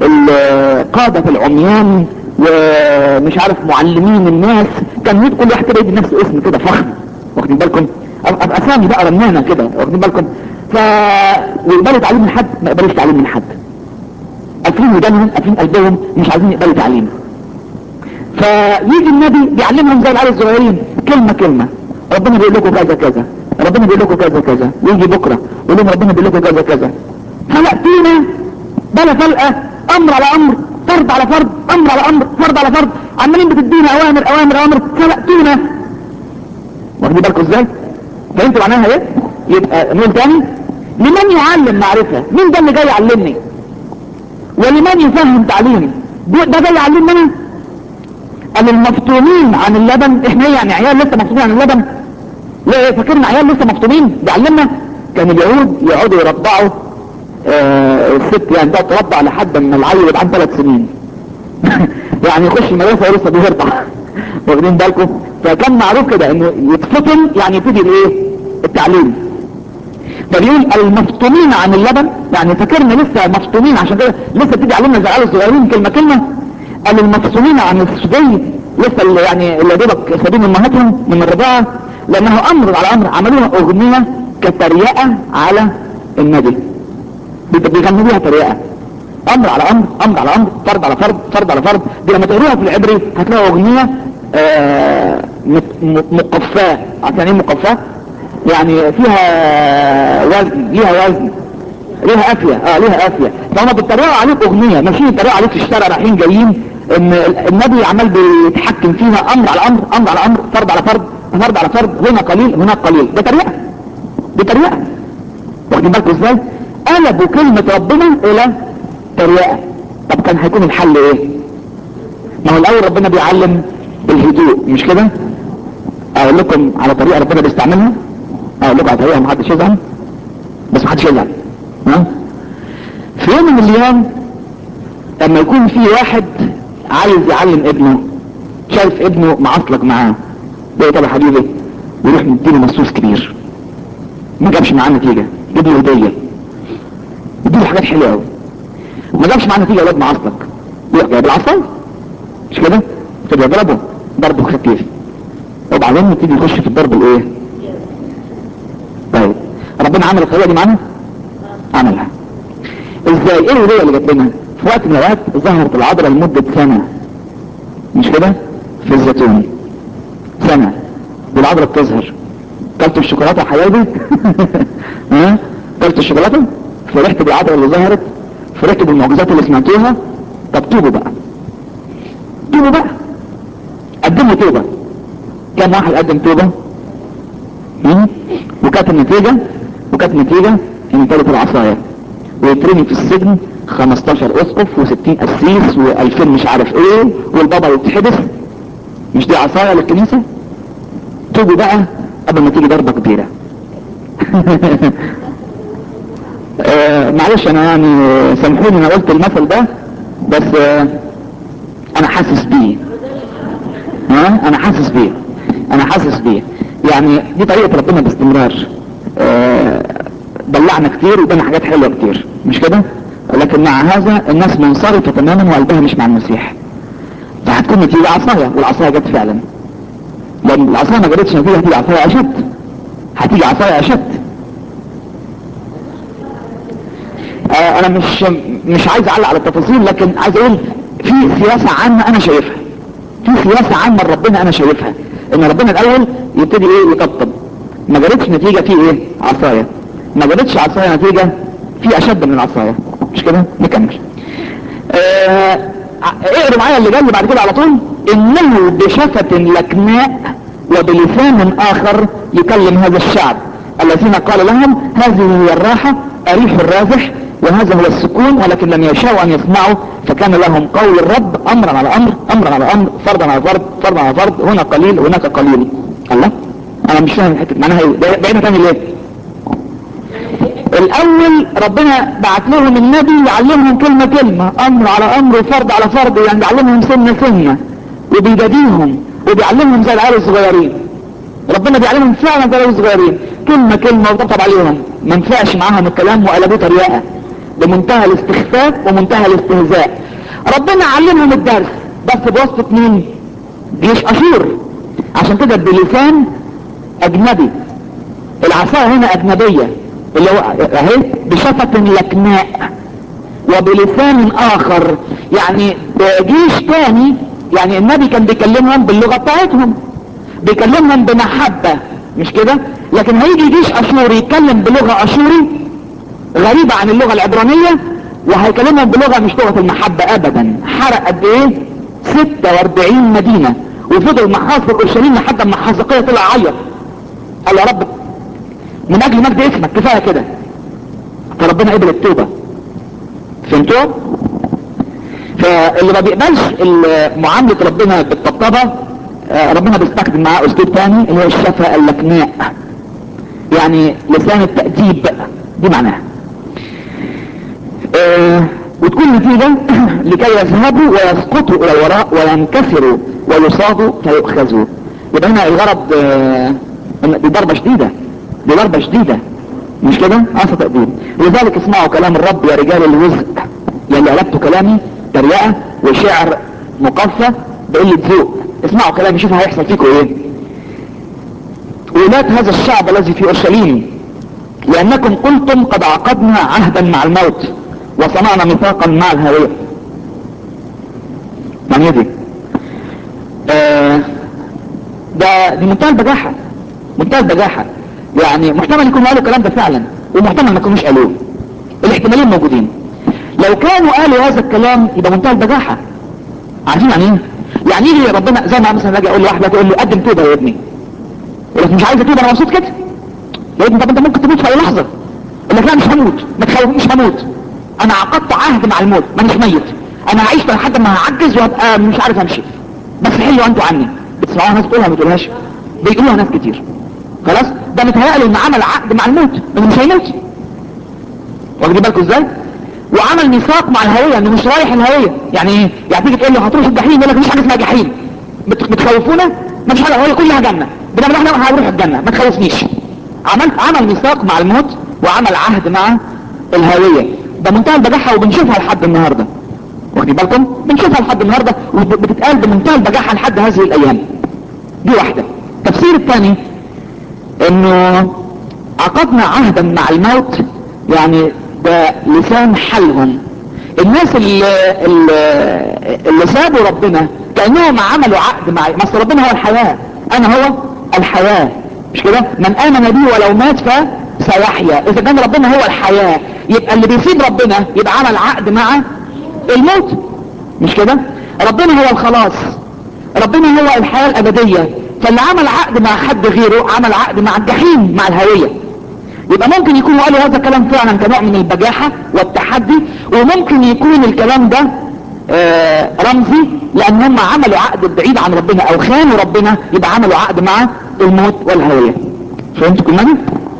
[SPEAKER 1] قادة العميان ومش عارف معلمين الناس كان كل واحد كده يدي نفسه اسم كده فخم واخدين بالكم اسامي بقى رنانه كده واخدين بالكم ف ويقبلوا تعليم من حد ما يقبلوش تعليم من حد قافلين ودانهم قافلين قلبهم مش عايزين يقبلوا تعليم فيجي النبي بيعلمهم زي العيال الصغيرين كلمه كلمه ربنا بيقول لكم كذا كذا ربنا بيقول لكم كذا كذا ويجي بكره يقول لهم ربنا بيقول لكم كذا كذا فلقتونا بلا فلقه امر على امر فرض على فرض امر على امر فرض على فرض عمالين بتدينا اوامر اوامر اوامر فلقتونا واخدين بالكم ازاي فهمتوا معناها ايه يبقى نقول تاني لمن يعلم معرفه مين ده اللي جاي يعلمني ولمن يفهم تعليم ده جاي يعلمني انا قال المفطومين عن اللبن احنا ايه يعني عيال لسه مفطومين عن اللبن لا فاكرنا عيال لسه مفطومين بيعلمنا كان اليهود يقعدوا يرضعوا آه الست يعني تقعد ترضع لحد ما العيل يبقى عنده ثلاث سنين يعني يخش المدرسه ولسه بيرضع واخدين بالكم فكان معروف كده انه يتفطن يعني يبتدي الايه التعليم فبيقول المفطومين عن اللبن يعني فاكرنا لسه مفطومين عشان كده لسه بتيجي علمنا زي العيال الصغيرين كلمه كلمه قال المفصولين عن السدي لسه اللي يعني اللي دوبك سابين امهاتهم من الرضاعه لانه امر على امر عملوها اغنيه كتريقه على النبي بيغنوا بيها تريقه امر على امر امر على امر فرض على فرض فرض على فرض دي لما تقروها في العبري هتلاقوا اغنيه آه مقفاه عارف يعني ايه مقفاه؟ يعني فيها وزن ليها وزن ليها قافيه اه ليها قافيه فهم بيتريقوا عليك اغنيه ماشيين يتريقوا عليك في الشارع رايحين جايين ان النبي عمال بيتحكم فيها امر على امر امر على امر فرض على فرض فرض على فرض هنا قليل هناك قليل ده تريقه دي تريقه واخدين بالكم ازاي قلبوا كلمه ربنا الى تريقه طب كان هيكون الحل ايه ما هو الاول ربنا بيعلم الهدوء مش كده اقول لكم على طريقه ربنا بيستعملها اقول لكم على طريقه محدش يزعل بس محدش يزعل ها في يوم من الايام لما يكون في واحد عايز يعلم ابنه شايف ابنه معصلك معاه يقول طب يا حبيبي ويروح مديله مصوص كبير ما جابش معاه نتيجه جيب له هديه يديله حاجات حلوه قوي ما جابش معاه نتيجه اولاد معصلك يروح جايب العصايه مش كده تبقى يضربه ضربه خفيف وبعدين يبتدي يخش في الضرب الايه طيب ربنا عمل الطريقه دي معانا عملها ازاي ايه الهديه اللي جت لنا في وقت من الاوقات ظهرت العذراء لمده سنه مش كده في الزيتون سنه والعذراء بتظهر كلتوا الشوكولاته يا حبايبي ها كلتوا الشوكولاته فرحت بالعذراء اللي ظهرت فرحت بالمعجزات اللي سمعتوها طب توبوا بقى توبوا بقى قدموا توبه كم واحد قدم توبه وكانت النتيجه وكانت النتيجه ان طلعت العصايه ويترمي في السجن 15 اسقف و60 قسيس و2000 مش عارف ايه والبابا يتحبس مش دي عصاية للكنيسة تيجي بقى قبل ما تيجي ضربة كبيرة آه معلش انا يعني آه، سامحوني انا قلت المثل ده بس آه انا حاسس بيه ها انا حاسس بيه انا حاسس بيه يعني دي طريقة ربنا باستمرار آه دلعنا كتير وادانا حاجات حلوة كتير مش كده لكن مع هذا الناس منصرفة تماما وقلبها مش مع المسيح فهتكون نتيجة عصاية والعصاية جت فعلا لان العصاية ما جابتش نتيجة هتيجي عصاية اشد هتيجي عصاية اشد آه انا مش مش عايز اعلق على التفاصيل لكن عايز اقول في سياسة عامة انا شايفها في سياسة عامة لربنا انا شايفها ان ربنا الاول يبتدي ايه يطبطب ما جابتش نتيجة في ايه عصاية ما جابتش عصاية نتيجة في اشد من العصاية مش كده نكمل آه اقروا معايا اللي جاي بعد كده على طول انه بشفة لكناء وبلسان اخر يكلم هذا الشعب الذين قال لهم هذه هي الراحة اريح الرازح وهذا هو السكون ولكن لم يشاءوا ان يسمعوا فكان لهم قول الرب امرا على امر امرا على امر فرضا على فرض فرضا على فرض هنا قليل هناك قليل الله انا مش فاهم الحته معناها ايه ده- بقينا تاني ليه الاول ربنا بعت لهم النبي يعلمهم كلمة كلمة امر على امر وفرض على فرض يعني بيعلمهم سنة سنة وبيجاديهم وبيعلمهم زي العيال الصغيرين ربنا بيعلمهم فعلا زي العيال الصغيرين كلمة كلمة وطبطب عليهم ما نفعش معاهم الكلام وقلبوه تريقة بمنتهى الاستخفاف ومنتهى الاستهزاء ربنا علمهم الدرس بس بواسطة مين جيش اشور عشان كده بلسان اجنبي العصاية هنا اجنبية اللي هو اهي بشفة لكناء وبلسان اخر يعني جيش تاني يعني النبي كان بيكلمهم باللغة بتاعتهم بيكلمهم بمحبة مش كده لكن هيجي جيش اشوري يتكلم بلغة اشوري غريبة عن اللغة العبرانية وهيكلمهم بلغة مش لغة المحبة ابدا حرق قد ايه 46 مدينة وفضل محاصر اورشليم لحد ما حزقية طلع عيط قال يا رب من اجل مجد اسمك كفاية كده فربنا قبل التوبة فهمتوا فاللي ما بيقبلش ال- معاملة ربنا بالطبطبة آه، ربنا بيستخدم معاه اسلوب تاني اللي هو الشفاء اللكناء يعني لسان التأديب دي معناها آه، وتكون نتيجة لكي يذهبوا ويسقطوا الى الوراء وينكسروا ويصابوا فيؤخذوا يبقى هنا الغرض آه، إن دي ضربة شديدة دي ضربة شديدة مش كده؟ أقصى تأديب لذلك اسمعوا كلام الرب يا رجال الوزق يلي قلبتوا كلامي تريقة وشعر مقفى بقلة ذوق اسمعوا كلامي شوفوا هيحصل فيكم ايه ولاة هذا الشعب الذي في اورشليم لانكم قلتم قد عقدنا عهدا مع الموت وصنعنا ميثاقا مع الهوية يعني ايه دي آه ده دي منتهى البجاحة منتهى البجاحة يعني محتمل يكونوا قالوا الكلام ده فعلا ومحتمل ما يكونوش قالوه الاحتمالين موجودين لو كانوا قالوا هذا الكلام يبقى منتهى البجاحة عارفين يعني ايه يعني يجي ربنا زي ما مثلا اجي اقول لواحده تقول له قدم توبه يا ابني يقول لك مش عايز اتوب انا مبسوط كده يا ابني طب انت ممكن تموت في اي لحظه يقول لك لا مش هموت ما تخوفنيش هموت انا عقدت عهد مع الموت ما مش ميت انا هعيش لحد ما هعجز وابقى مش عارف امشي بس حلوا انتوا عني بتسمعوها ناس تقولها ما تقولهاش بيقولوها ناس كتير خلاص ده متهيأله ان عمل عقد مع الموت انه مش هيموت واخدين بالكم ازاي وعمل ميثاق مع الهوية انه مش رايح الهوية يعني ايه يعني تيجي تقول له هتروح الجحيم يقول لك مفيش حاجة اسمها جحيم بت- بتخوفونا مفيش حاجة هي كلها جنة بنعمل احنا هنروح الجنة ما تخوفنيش عملت عمل ميثاق مع الموت وعمل عهد مع الهوية ده منتهى البجاحة وبنشوفها لحد النهاردة واخدين بالكم بنشوفها لحد النهاردة وبتتقال بمنتهى البجاحة لحد هذه الايام دي واحدة التفسير الثاني انه عقدنا عهدا مع الموت يعني ده لسان حالهم الناس اللي, اللي, اللي سابوا ربنا كأنهم عملوا عقد مع مثل ربنا هو الحياة انا هو الحياة مش كده من امن بي ولو مات فسيحيا اذا كان ربنا هو الحياة يبقى اللي بيسيب ربنا يبقى عمل عقد مع الموت مش كده ربنا هو الخلاص ربنا هو الحياة الابدية فاللي عمل عقد مع حد غيره عمل عقد مع الجحيم مع الهوية يبقى ممكن يكونوا قالوا هذا الكلام فعلا كنوع من البجاحة والتحدي وممكن يكون الكلام ده آه رمزي لان هم عملوا عقد بعيد عن ربنا او خانوا ربنا يبقى عملوا عقد مع الموت والهوية فهمتوا كلمة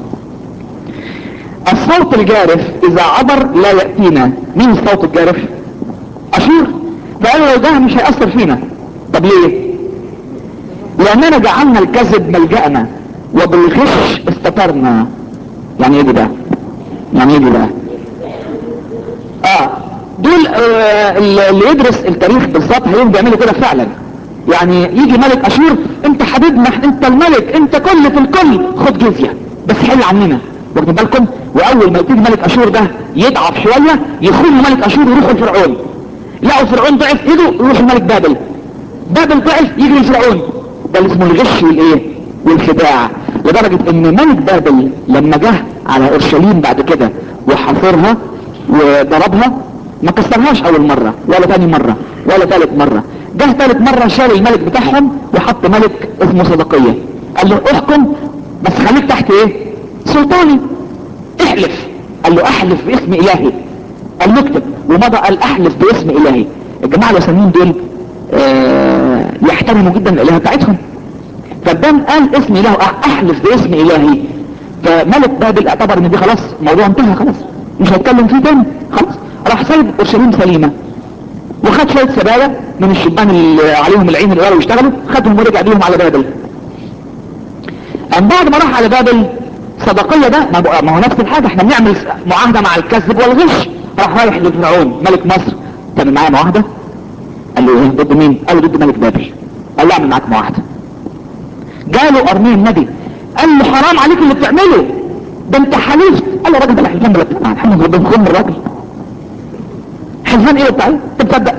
[SPEAKER 1] الصوت الجارف اذا عبر لا يأتينا مين الصوت الجارف اشور فقالوا لو ده مش هيأثر فينا طب ليه لاننا جعلنا الكذب ملجأنا وبالغش استترنا يعني ايه دي بقى يعني ايه دي بقى اه دول آه اللي يدرس التاريخ بالظبط هيقوم بيعملوا كده فعلا يعني يجي ملك اشور انت حبيبنا انت الملك انت كل في الكل خد جزية بس حل عننا واخدين بالكم واول ما يبتدي ملك اشور ده يضعف شوية يخون ملك اشور ويروحوا لفرعون لقوا فرعون ضعف ايده يروح الملك بابل بابل ضعف يجري لفرعون ده اللي اسمه الغش والايه والخداع لدرجة ان ملك بابل لما جه على اورشليم بعد كده وحاصرها وضربها ما كسرهاش اول مرة ولا تاني مرة ولا ثالث مرة جه ثالث مرة شال الملك بتاعهم وحط ملك اسمه صدقية قال له احكم بس خليك تحت ايه سلطاني احلف قال له احلف باسم الهي قال له اكتب ومضى قال احلف باسم الهي الجماعة الوثنيين دول اه يحترموا جدا الالهة بتاعتهم فالدم قال اسم اله احلف باسم الهي فملك بابل اعتبر ان دي خلاص الموضوع انتهى خلاص مش هيتكلم فيه تاني خلاص راح سايب اورشليم سليمه وخد شويه سبايا من الشبان اللي عليهم العين اللي يشتغلوا خدهم ورجع بيهم على بابل ام بعد ما راح على بابل صدقيه ده ما هو نفس الحاجه احنا بنعمل معاهده مع الكذب والغش راح رايح لفرعون ملك مصر تعمل معايا معاهده قال له ايه ضد مين قال له ضد ملك بابل قال له اعمل معاك معاهده جاله ارميه النبي قال له حرام عليك اللي بتعمله ده انت حلفت قال له الراجل ده حلفان ولا بتاع الحمد لله بنخم الراجل حلفان ايه بتاع انت بتصدق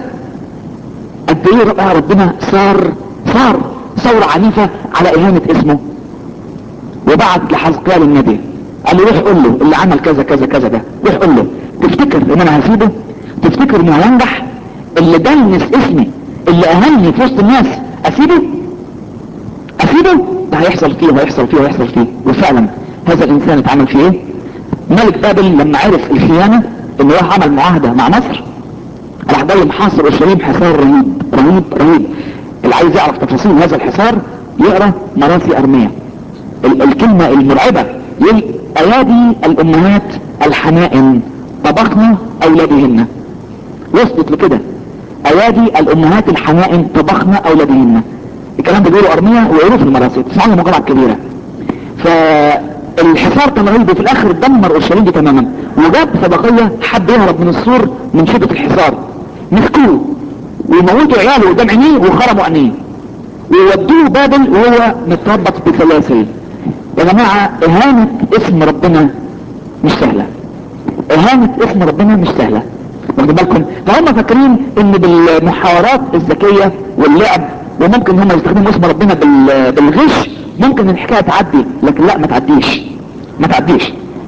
[SPEAKER 1] قد ايه ربنا ربنا صار صار ثورة عنيفة على اهانة اسمه وبعت لحزقيال النبي قال له روح قول له اللي عمل كذا كذا كذا ده روح قول له تفتكر ان انا هسيبه تفتكر انه هينجح اللي دنس اسمي اللي اهاني في وسط الناس اسيبه اسيبه ده هيحصل فيه وهيحصل فيه وهيحصل فيه وفعلا هذا الانسان اتعمل فيه ايه ملك بابل لما عرف الخيانة انه راح عمل معاهدة مع مصر راح جاي محاصر اورشليم حصار رهيب رهيب رهيب اللي عايز يعرف تفاصيل هذا الحصار يقرا مراسي ارمية ال الكلمة المرعبة يقول ايادي الامهات الحنائن طبخنا اولادهن وصلت لكده ايادي الامهات الحنائن طبخنا اولادهن الكلام ده بيقولوا ارمية ويقولوا في المراسي تسمعوا مجرعة كبيرة فالحصار كان رهيب وفي الاخر دمر اورشليم دي تماما وجاب صدقية حد يهرب من السور من شدة الحصار مسكوه وموتوا عياله قدام عينيه وخرموا عينيه ويودوه بابل وهو متربط بسلاسل يا جماعة اهانة اسم ربنا مش سهلة اهانة اسم ربنا مش سهلة واخدين بالكم فهم فاكرين ان بالمحاورات الذكية واللعب وممكن هم يستخدموا اسم ربنا بالغش ممكن الحكاية تعدي لكن لا ما تعديش ما تعديش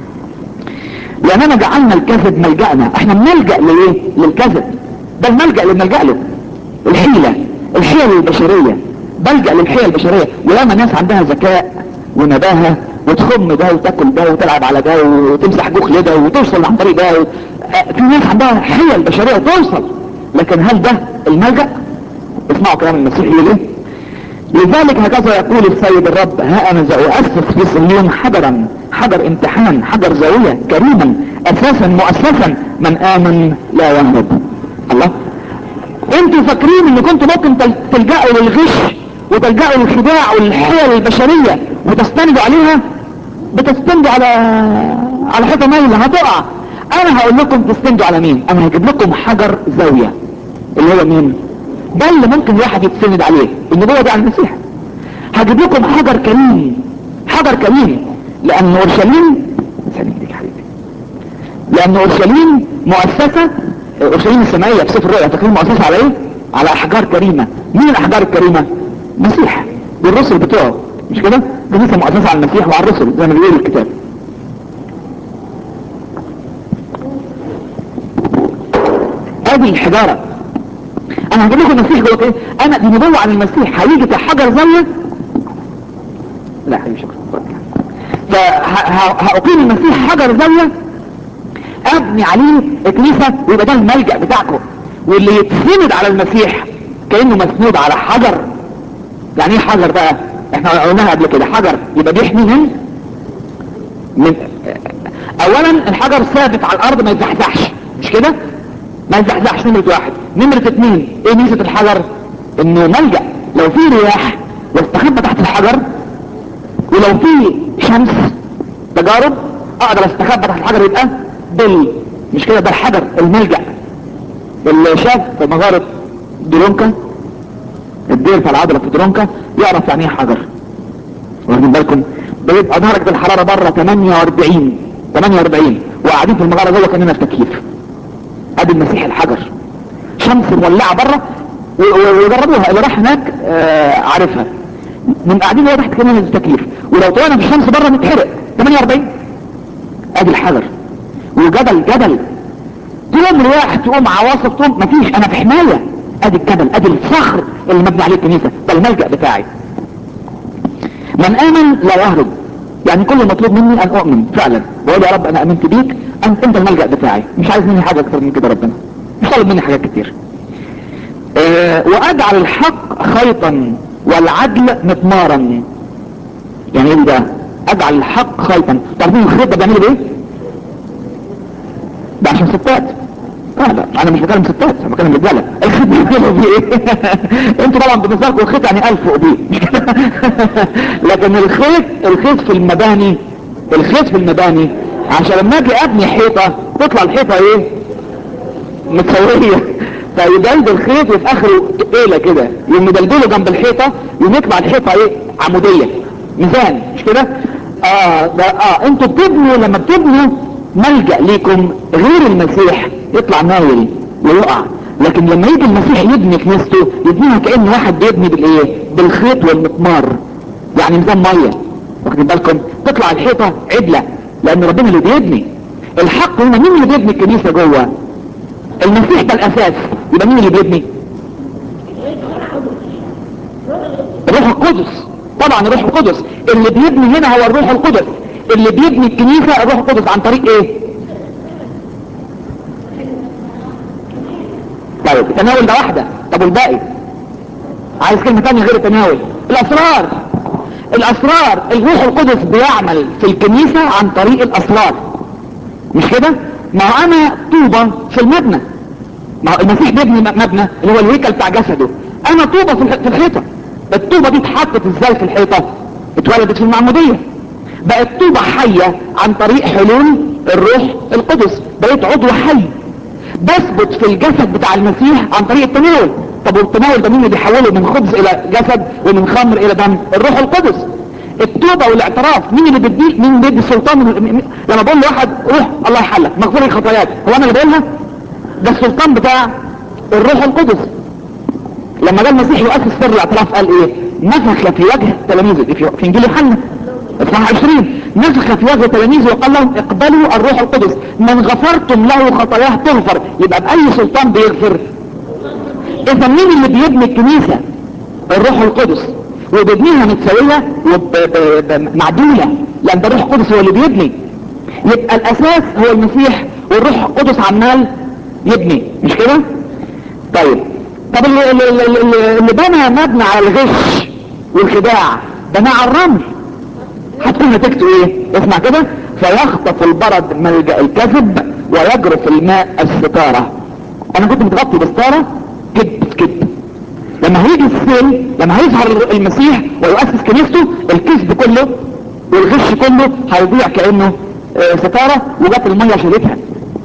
[SPEAKER 1] لاننا جعلنا الكذب ملجأنا احنا بنلجأ لايه للكذب ده الملجأ اللي بنلجأ له الحيلة الحيل البشرية بلجأ للحيل البشرية وياما ناس عندها ذكاء ونباهة وتخم ده وتاكل ده وتلعب على ده وتمسح جوخ ده وتوصل عن طريق ده و... في ناس عندها حيل بشرية توصل لكن هل ده الملجأ اسمعوا كلام المسيح يقول ايه لذلك هكذا يقول السيد الرب ها انا سأؤسس في صهيون حجرا حجر امتحان حجر زاوية كريما اساسا مؤسسا من امن لا يهرب الله انتوا فاكرين ان كنتوا ممكن تلجأوا للغش وتلجأوا للخداع والحيل البشرية وتستندوا عليها بتستندوا على على حيطة مايلة هتقع انا هقول لكم تستندوا على مين انا هجيب لكم حجر زاوية اللي هو مين ده اللي ممكن واحد يتسند عليه النبوة دي على المسيح هجيب لكم حجر كريم حجر كريم لان اورشليم لان اورشليم مؤسسة اورشليم السمائية في سفر الرؤيا تكون مؤسسة على ايه على احجار كريمة مين الاحجار الكريمة مسيح والرسل بتوعه مش كده كنيسة مؤسسة على المسيح وعلى الرسل زي ما بيقول الكتاب ادي الحجارة انا هجيب لكم المسيح جوه ايه انا دي نبوة عن المسيح هيجي كحجر زاوية لا حبيبي شكرا فهأقيم المسيح حجر زاوية ابني عليه كنيسة ويبقى ده الملجأ بتاعكم واللي يتسند على المسيح كأنه مسنود على حجر يعني ايه حجر بقى احنا قلناها قبل كده حجر يبقى بيحمي من من اولا الحجر ثابت على الارض ما يتزحزحش مش كده ما يتزحزحش نمرة واحد نمرة اتنين ايه ميزة الحجر انه ملجأ لو في رياح واستخبى تحت الحجر ولو في شمس تجارب اقدر استخبى تحت الحجر يبقى ظل مش كده ده الحجر الملجأ اللي شاف في مغارة درونكا الدير بتاع العضلة في درونكا يعرف يعني ايه حجر واخدين بالكم بيبقى درجة الحرارة بره 48 48 وقاعدين في المغارة جوه كاننا في تكييف ادي المسيح الحجر شمس مولعة بره وجربوها اللي راح هناك آه عارفها من قاعدين جوه تحت كاننا في تكييف ولو طلعنا في الشمس بره نتحرق 48 ادي الحجر وجبل جبل تقوم رياح تقوم عواصف تقوم مفيش انا في حماية ادي الجبل ادي الصخر اللي مبني عليه الكنيسة ده الملجأ بتاعي من امن لا يهرب يعني كل مطلوب مني ان اؤمن فعلا بقول يا رب انا امنت بيك انت انت الملجأ بتاعي مش عايز مني حاجة اكتر من كده ربنا مش طالب مني حاجات كتير أه واجعل الحق خيطا والعدل مطمارا يعني ايه ده اجعل الحق خيطا تعرفين الخيط ده بيعملوا ايه ده عشان ستات اه لا انا مش بكلم ستات انا بكلم رجاله الخيط بيعملوا بيه ايه انتوا طبعا بالنسبه لكم الخيط يعني الف وبيه مش كده لكن الخيط الخيط في المباني الخيط في المباني عشان لما اجي ابني حيطه تطلع الحيطه ايه متسويه فيجلد الخيط وفي اخره تقيله كده يقوم مدلدله جنب الحيطه يقوم يطلع الحيطه ايه عموديه ميزان مش كده اه ده اه انتوا بتبنوا لما بتبنوا ملجأ ليكم غير المسيح يطلع نايل ويقع لكن لما يجي المسيح يبني كنيسته يبنيها كأن واحد بيبني بالايه بالخيط والمطمار يعني ميزان ميه واخدين بالكم تطلع الحيطة عدلة لان ربنا اللي بيبني الحق هنا مين اللي بيبني الكنيسة جوه المسيح ده الاساس يبقى مين اللي بيبني الروح القدس طبعا الروح القدس اللي بيبني هنا هو الروح القدس اللي بيبني الكنيسة الروح القدس عن طريق ايه طيب التناول ده واحدة طب والباقي عايز كلمة تانية غير التناول الاسرار الاسرار الروح القدس بيعمل في الكنيسة عن طريق الاسرار مش كده ما هو انا طوبة في المبنى ما هو المسيح بيبني مبنى اللي هو الهيكل بتاع جسده انا طوبة في الحيطة الطوبة دي اتحطت ازاي في الحيطة اتولدت في المعمودية بقت طوبة حية عن طريق حلول الروح القدس بقيت عضو حي بثبت في الجسد بتاع المسيح عن طريق التناول طب والتناول ده مين اللي بيحوله من خبز الى جسد ومن خمر الى دم الروح القدس التوبة والاعتراف مين اللي بيدي مين بيدي السلطان من... لما بقول لواحد روح الله يحلك مغفور الخطايات هو انا اللي بقولها ده السلطان بتاع الروح القدس لما جاء المسيح يؤسس سر الاعتراف قال ايه نفخ في وجه تلاميذه في انجيل يوحنا اصحاح 20 نفخ في وجه تلاميذه وقال لهم اقبلوا الروح القدس من غفرتم له خطاياه تغفر يبقى باي سلطان بيغفر اذا مين اللي بيبني الكنيسة الروح القدس وبيبنيها متساوية ومعدولة لان ده الروح القدس هو اللي بيبني يبقى الاساس هو المسيح والروح القدس عمال يبني مش كده طيب طب اللي, اللي, اللي, اللي بنى مبنى على الغش والخداع بنى على الرمل هتكون نتيجته ايه اسمع كده فيخطف البرد ملجأ الكذب ويجرف الماء الستارة انا كنت متغطي بستارة كذب كذب لما هيجي السيل لما هيظهر المسيح ويؤسس كنيسته الكذب كله والغش كله هيضيع كأنه اه ستارة وجات المية شالتها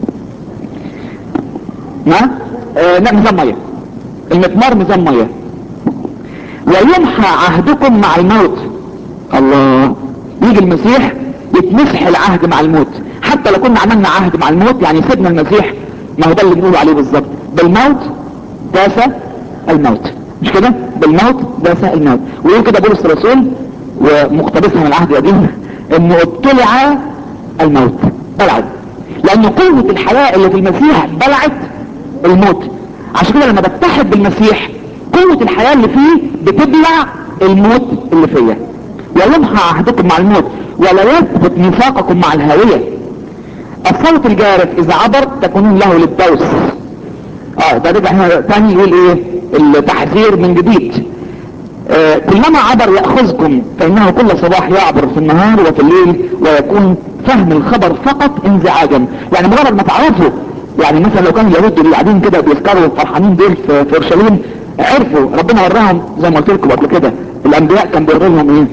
[SPEAKER 1] ها اه لا ميزان مية المطمار ميزان مية ويمحى عهدكم مع الموت الله يجي المسيح يتمسح العهد مع الموت حتى لو كنا عملنا عهد مع الموت يعني سيبنا المسيح ما هو ده اللي بنقول عليه بالظبط بالموت داس الموت مش كده بالموت داس الموت ويقول كده بولس الرسول ومقتبسها من العهد القديم انه ابتلع الموت بلعت لان قوة الحياة اللي في المسيح بلعت الموت عشان كده لما بتحد بالمسيح قوة الحياة اللي فيه بتبلع الموت اللي فيا ويمحى عهدكم مع الموت ولا يثبت ميثاقكم مع الهاوية الصوت الجارف اذا عبر تكونون له للدوس اه ده رجع هنا تاني يقول ايه التحذير من جديد آه كلما عبر يأخذكم فإنه كل صباح يعبر في النهار وفي الليل ويكون فهم الخبر فقط انزعاجا يعني مجرد ما تعرفوا يعني مثلا لو كان اليهود اللي قاعدين كده بيفكروا فرحانين دول في في اورشليم عرفوا ربنا وراهم زي ما قلت لكم قبل كده الانبياء كان بيوري لهم ايه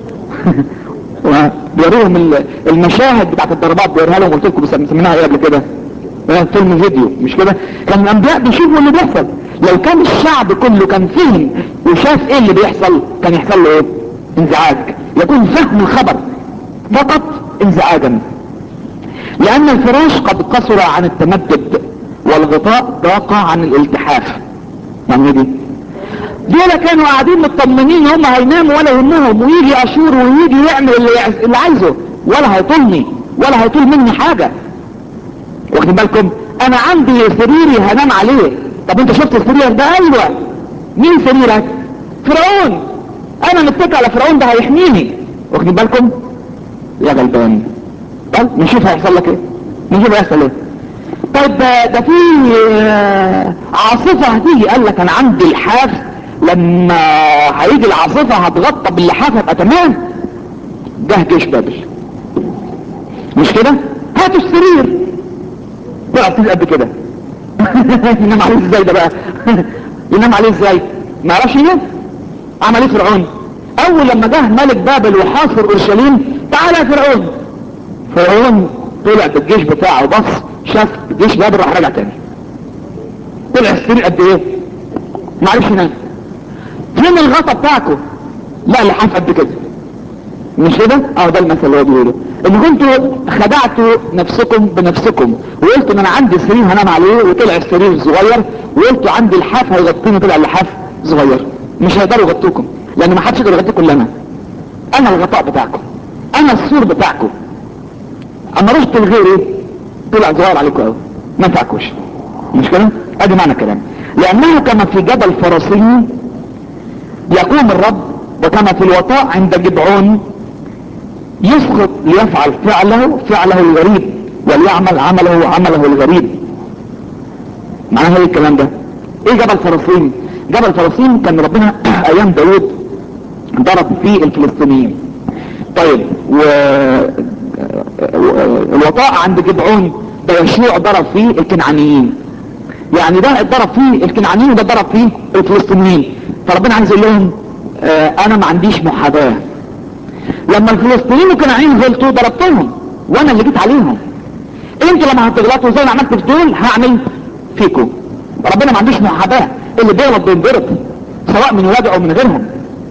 [SPEAKER 1] بيوريهم ال- المشاهد بتاعت الضربات بيوريها لهم قلت لكم بس مسميناها ايه قبل كده آه، فيلم فيديو مش كده كان الانبياء بيشوفوا اللي بيحصل لو كان الشعب كله كان فهم وشاف ايه اللي بيحصل كان يحصل له ايه انزعاج يكون فهم الخبر فقط انزعاجا لان الفراش قد قصر عن التمدد والغطاء ضاق عن الالتحاف يعني إيه دي دول كانوا قاعدين مطمنين هم هيناموا ولا يهمهم ويجي اشور ويجي يعمل اللي, يعز- اللي عايزه ولا هيطولني ولا هيطول مني حاجة واخدين بالكم انا عندي سريري هنام عليه طب انت شفت السرير ده ايوه مين سريرك فرعون انا متكل على فرعون ده هيحميني واخدين بالكم يا غلبان طب نشوف هيحصل لك ايه نشوف هيحصل ايه طيب ده, ده في آه، عاصفة هتيجي قال لك انا عندي الحاف لما هيجي العاصفة هتغطى باللحاف هبقى تمام جه جيش بابل مش كده هاتوا السرير طلع سرير قد كده ينام عليه ازاي ده بقى ينام عليه ازاي ما يعرفش ينام عمل ايه فرعون اول لما جه ملك بابل وحاصر اورشليم تعالى يا فرعون فرعون طلع بالجيش بتاعه بص شاف جيش بابل راح رجع تاني طلع السرير قد ايه ما عرفش ينام فين الغطا بتاعكم لا اللحاف قد كده مش كده اه ده المثل اللي هو بيقوله ان كنتوا خدعتوا نفسكم بنفسكم وقلتوا ان انا عندي سرير هنام عليه وطلع السرير صغير وقلتوا عندي الحاف هيغطيني طلع اللحاف صغير مش هيقدروا يغطوكم لان ما حدش يقدر يغطيكم الا انا انا الغطاء بتاعكم انا السور بتاعكم اما رحت لغيري طلع صغير عليكم قوي ما ينفعكوش مش كده ادي معنى الكلام لانه كما في جبل فرسي يقوم الرب وكما في الوطاء عند جبعون يسقط ليفعل فعله فعله الغريب وليعمل عمله عمله الغريب معنى ايه الكلام ده ايه جبل فلسطين جبل فلسطين كان ربنا ايام داود ضرب فيه الفلسطينيين طيب و و- الوطاء عند جبعون ده يشوع ضرب فيه الكنعانيين يعني ده اتضرب فيه الكنعانيين وده ضرب فيه الفلسطينيين فربنا عايز يقول لهم آه انا ما عنديش محاباه لما الفلسطينيين والكنعانيين غلطوا ضربتهم وانا اللي جيت عليهم انتوا لما هتغلطوا زي ما عملت في دول هعمل فيكم ربنا ما عندوش محاباه اللي بيغلط بينضرب سواء من ولاده او من غيرهم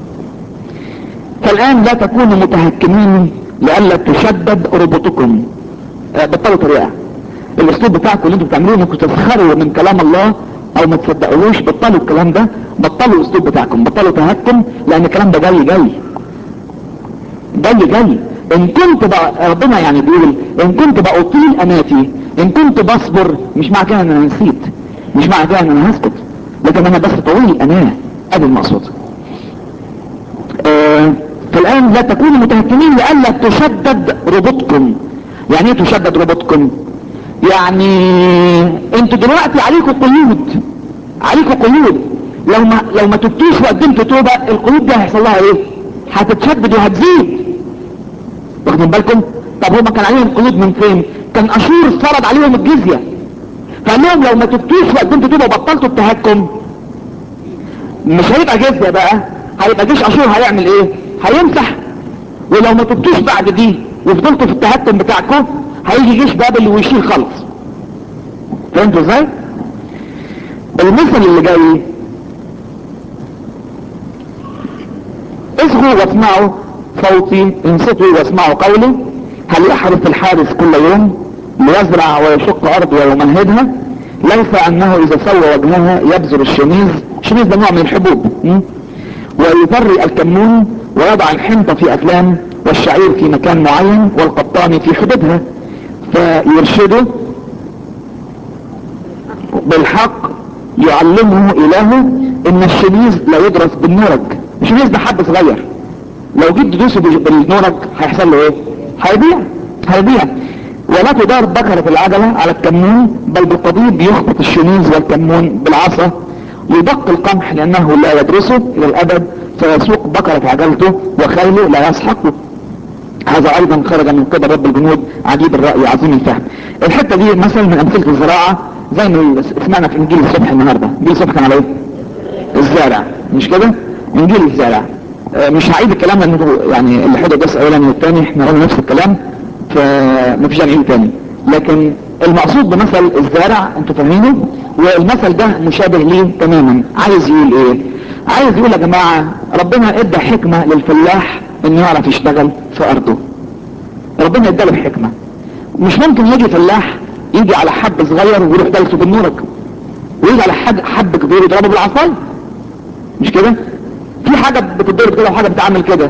[SPEAKER 1] فالان لا تكونوا متهكمين لئلا تشدد ربطكم آه، بطلوا طريقه الاسلوب بتاعكم اللي انتوا بتعملوه انكم تسخروا من كلام الله او ما تصدقوش بطلوا الكلام ده بطلوا الاسلوب بتاعكم بطلوا تهكم لان الكلام ده جاي جاي جاي جاي ان كنت بقى ربنا يعني بيقول ان كنت بأطيل اناتي ان كنت بصبر مش معنى كده ان انا نسيت مش معنى كده ان انا هسكت لكن انا بس طويل اناه ادي المقصود آه فالان لا تكونوا متهكمين لئلا تشدد ربطكم يعني ايه تشدد ربطكم يعني انتوا دلوقتي عليكم قيود عليكم قيود لو ما لو ما تبتوش وقدمتوا توبه القيود دي هيحصل لها ايه هتتشدد وهتزيد واخدين بالكم طب هما كان عليهم قيود من فين كان اشور فرض عليهم الجزيه فقال لهم لو ما تبتوش وقدمتوا توبه وبطلتوا التهكم مش هيبقى جزيه بقى هيبقى جيش اشور هيعمل ايه هيمسح ولو ما تبتوش بعد دي وفضلتوا في التهكم بتاعكم هيجي جيش بابل ويشيل خالص فهمتوا ازاي المثل اللي جاي اصغوا واسمعوا صوتي انصتوا واسمعوا قولي هل يحرث الحارس كل يوم ليزرع ويشق ارض ويمهدها ليس انه اذا سوى وجهها يبذر الشميز الشميز ده نوع من الحبوب م? ويذري الكمون ويضع الحنطة في افلام والشعير في مكان معين والقطان في حدودها فيرشده بالحق يعلمه الهه ان الشميز لا يدرس بالنرج الشميز ده حب صغير لو جيت تدوسه بالنورج هيحصل له ايه هيضيع هيضيع ولا تدار بكرة العجلة على الكمون بل بالقضيب يخبط الشميز والكمون بالعصا يدق القمح لانه لا يدرسه الى الابد فيسوق بكرة عجلته وخيله لا يسحقه هذا ايضا خرج من قبل رب الجنود عجيب الرأي عظيم الفهم الحتة دي مثلا من امثلة الزراعة زي ما سمعنا في انجيل الصبح النهاردة انجيل الصبح كان على ايه الزارع مش كده انجيل الزارع اه مش هعيد الكلام لانه يعني اللي حضر بس اولا والتاني احنا قلنا نفس الكلام فمفيش هنعيد تاني لكن المقصود بمثل الزارع انتوا فاهمينه والمثل ده مشابه ليه تماما عايز يقول ايه عايز يقول يا جماعة ربنا ادى حكمة للفلاح انه يعرف يشتغل في ارضه ربنا ادى له حكمة مش ممكن يجي فلاح يجي على حب صغير ويروح دلسه بالنورك ويجي على حد حب كبير يضربه بالعصاية مش كده في حاجة بتضرب كده وحاجة بتعمل كده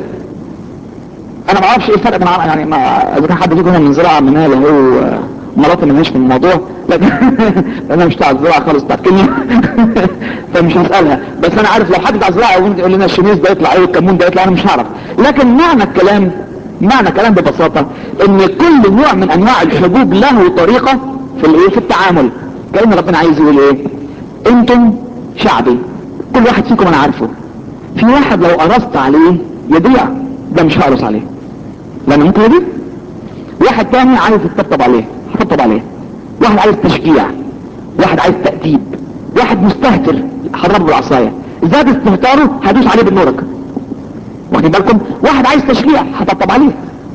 [SPEAKER 1] انا ما اعرفش ايه الفرق بين يعني ما اذا كان حد فيكم من زراعه من هنا هو مراتي ملهاش في الموضوع لكن انا مش بتاع الزراعه خالص بتاع الكيمياء فمش هسالها بس انا عارف لو حد بتاع الزراعه يقول لنا الشميز ده يطلع ايه والكمون ده يطلع انا مش هعرف لكن معنى الكلام معنى الكلام ببساطه ان كل نوع من انواع الحبوب له طريقه في الايه في التعامل كان ربنا عايز يقول ايه انتم شعبي كل واحد فيكم انا عارفه في واحد لو قرصت عليه يضيع ده مش هقرص عليه لان ممكن يضيع واحد تاني عايز يتطبطب عليه هطبطب عليه واحد عايز تشجيع واحد عايز تأديب واحد مستهتر هضربه بالعصاية زاد استهتاره هدوس عليه بالنورك واخدين بالكم واحد عايز تشجيع هطبطب عليه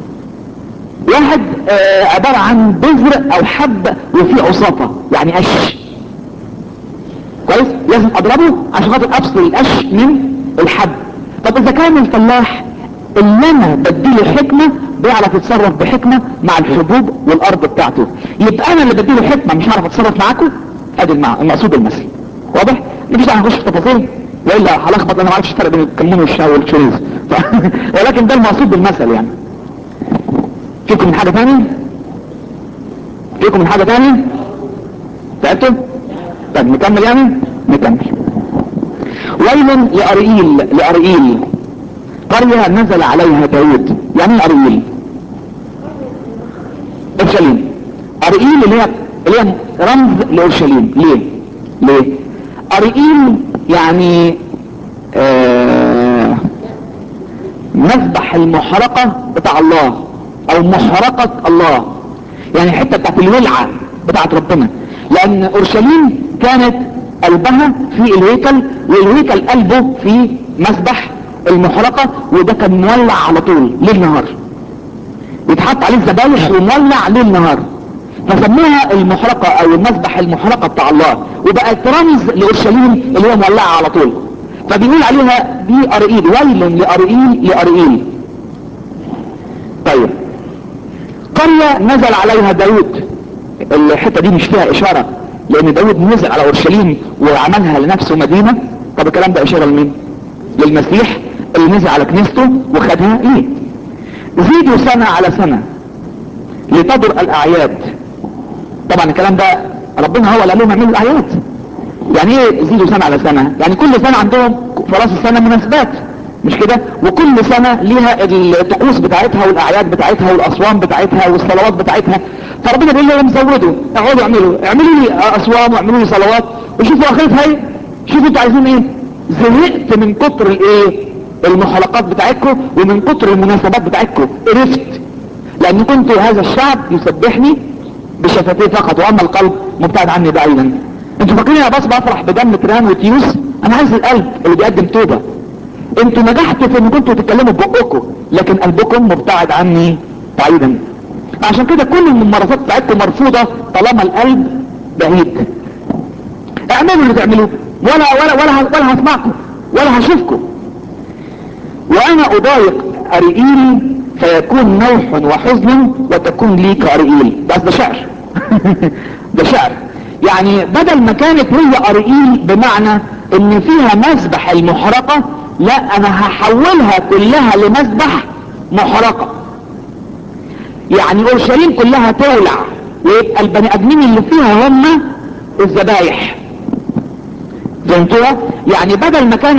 [SPEAKER 1] واحد آه عبارة عن بذر او حب وفيه عصافة يعني قش كويس لازم اضربه عشان خاطر افصل القش من الحب طب اذا كان الفلاح اللي انا بديله حكمة بيعرف يتصرف بحكمة مع الحبوب والارض بتاعته يبقى انا اللي بديله حكمة مش هعرف اتصرف معاكم ادي المقصود المثل واضح مفيش داعي نخش في تفاصيل والا هلخبط انا ما اعرفش الفرق بين الكمون والشاي والشريز ف... ولكن ده المقصود بالمثل يعني فيكم من حاجة تاني فيكم من حاجة تاني تعبتوا طيب نكمل يعني نكمل ويل لأرئيل لأرئيل قرية نزل عليها داود يعني ايه أرئيل اورشليم أرئيل اللي هي اللي هي رمز لأورشليم ليه ليه أرئيل يعني آه مذبح المحرقة بتاع الله او محرقة الله يعني الحتة بتاعت الولعة بتاعت ربنا لان اورشليم كانت قلبها في الهيكل والهيكل قلبه في مسبح المحرقة وده كان مولع على طول ليل نهار يتحط عليه الذبايح ومولع ليل نهار فسموها المحرقة او المسبح المحرقة بتاع الله وبقت رمز لاورشليم اللي هي مولعة على طول فبيقول عليها دي ارئيل ويل لارئيل لارئيل طيب قرية نزل عليها داود الحتة دي مش فيها اشارة لان داود نزل على اورشليم وعملها لنفسه مدينة طب الكلام ده اشارة لمين للمسيح اللي نزل على كنيسته وخدها ليه زيدوا سنة على سنة لتدر الاعياد طبعا الكلام ده ربنا هو اللي قال لهم اعملوا الاعياد يعني ايه زيدوا سنة على سنة يعني كل سنة عندهم في راس السنة مناسبات مش كده وكل سنة ليها الطقوس بتاعتها والاعياد بتاعتها والاصوام بتاعتها والصلوات بتاعتها فربنا بيقول لهم زودوا اقعدوا اعملوا اعملوا لي اصوام واعملوا لي صلوات وشوفوا اخرتها ايه شوفوا انتوا عايزين ايه زهقت من كتر الايه المحلقات بتاعتكم ومن كتر المناسبات بتاعتكم قرفت لان كنت هذا الشعب يسبحني بشفتيه فقط واما القلب مبتعد عني بعيدا انتوا فاكرين انا بس بفرح بدم تيران وتيوس انا عايز القلب اللي بيقدم توبه انتوا نجحتوا في ان كنتوا تتكلموا ببقكم لكن قلبكم مبتعد عني بعيدا عشان كده كل الممارسات بتاعتكم مرفوضة طالما القلب بعيد اعملوا اللي تعملوه ولا ولا ولا ولا هسمعكم ولا هشوفكم وانا اضايق ارئيل فيكون نوح وحزن وتكون لي كارئيل بس ده شعر ده شعر يعني بدل ما كانت هي ارئيل بمعنى ان فيها مسبح المحرقة لا انا هحولها كلها لمسبح محرقة يعني اورشليم كلها تولع ويبقى البني ادمين اللي فيها هم الذبايح فهمتوها يعني بدل ما كانت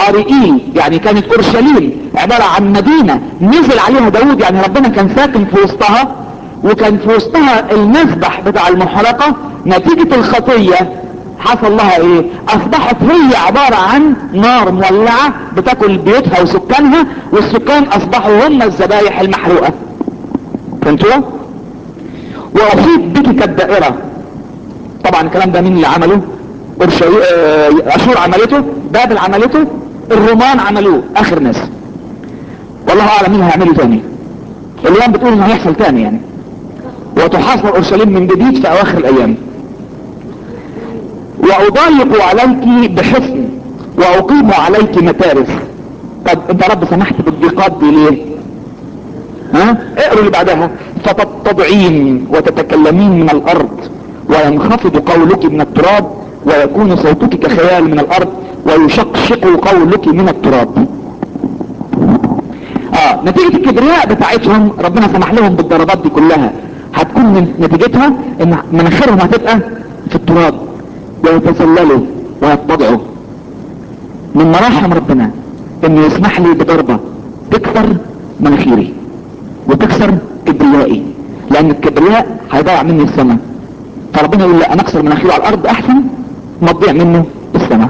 [SPEAKER 1] اريئيل يعني كانت اورشليم عبارة عن مدينة نزل عليها داود يعني ربنا كان ساكن في وسطها وكان في وسطها المذبح بتاع المحرقة نتيجة الخطية حصل لها ايه اصبحت هي عبارة عن نار مولعة بتاكل بيوتها وسكانها والسكان اصبحوا هم الذبايح المحروقة فهمتوا واحيط بك كالدائرة طبعا الكلام ده مين اللي عمله اشور عملته بابل عملته الرومان عملوه اخر ناس والله اعلم مين هيعمله تاني اليوم بتقول انه هيحصل تاني يعني وتحاصر اورشليم من جديد في اواخر الايام واضايق عليك بحسن واقيم عليك متارس طب انت رب سمحت بالضيقات دي ليه ها اقروا اللي بعدها فتتضعين وتتكلمين من الارض وينخفض قولك من التراب ويكون صوتك كخيال من الارض ويشقشق قولك من التراب اه نتيجة الكبرياء بتاعتهم ربنا سمح لهم بالضربات دي كلها هتكون من نتيجتها ان مناخيرهم هتبقى في التراب ويتسللوا ويتضعوا من مراحم ربنا انه يسمح لي بضربة تكسر مناخيري وتكسر كبريائي لان الكبرياء هيضيع مني السماء فربنا يقول لا انا اكسر مناخيري على الارض احسن ما تضيع منه السماء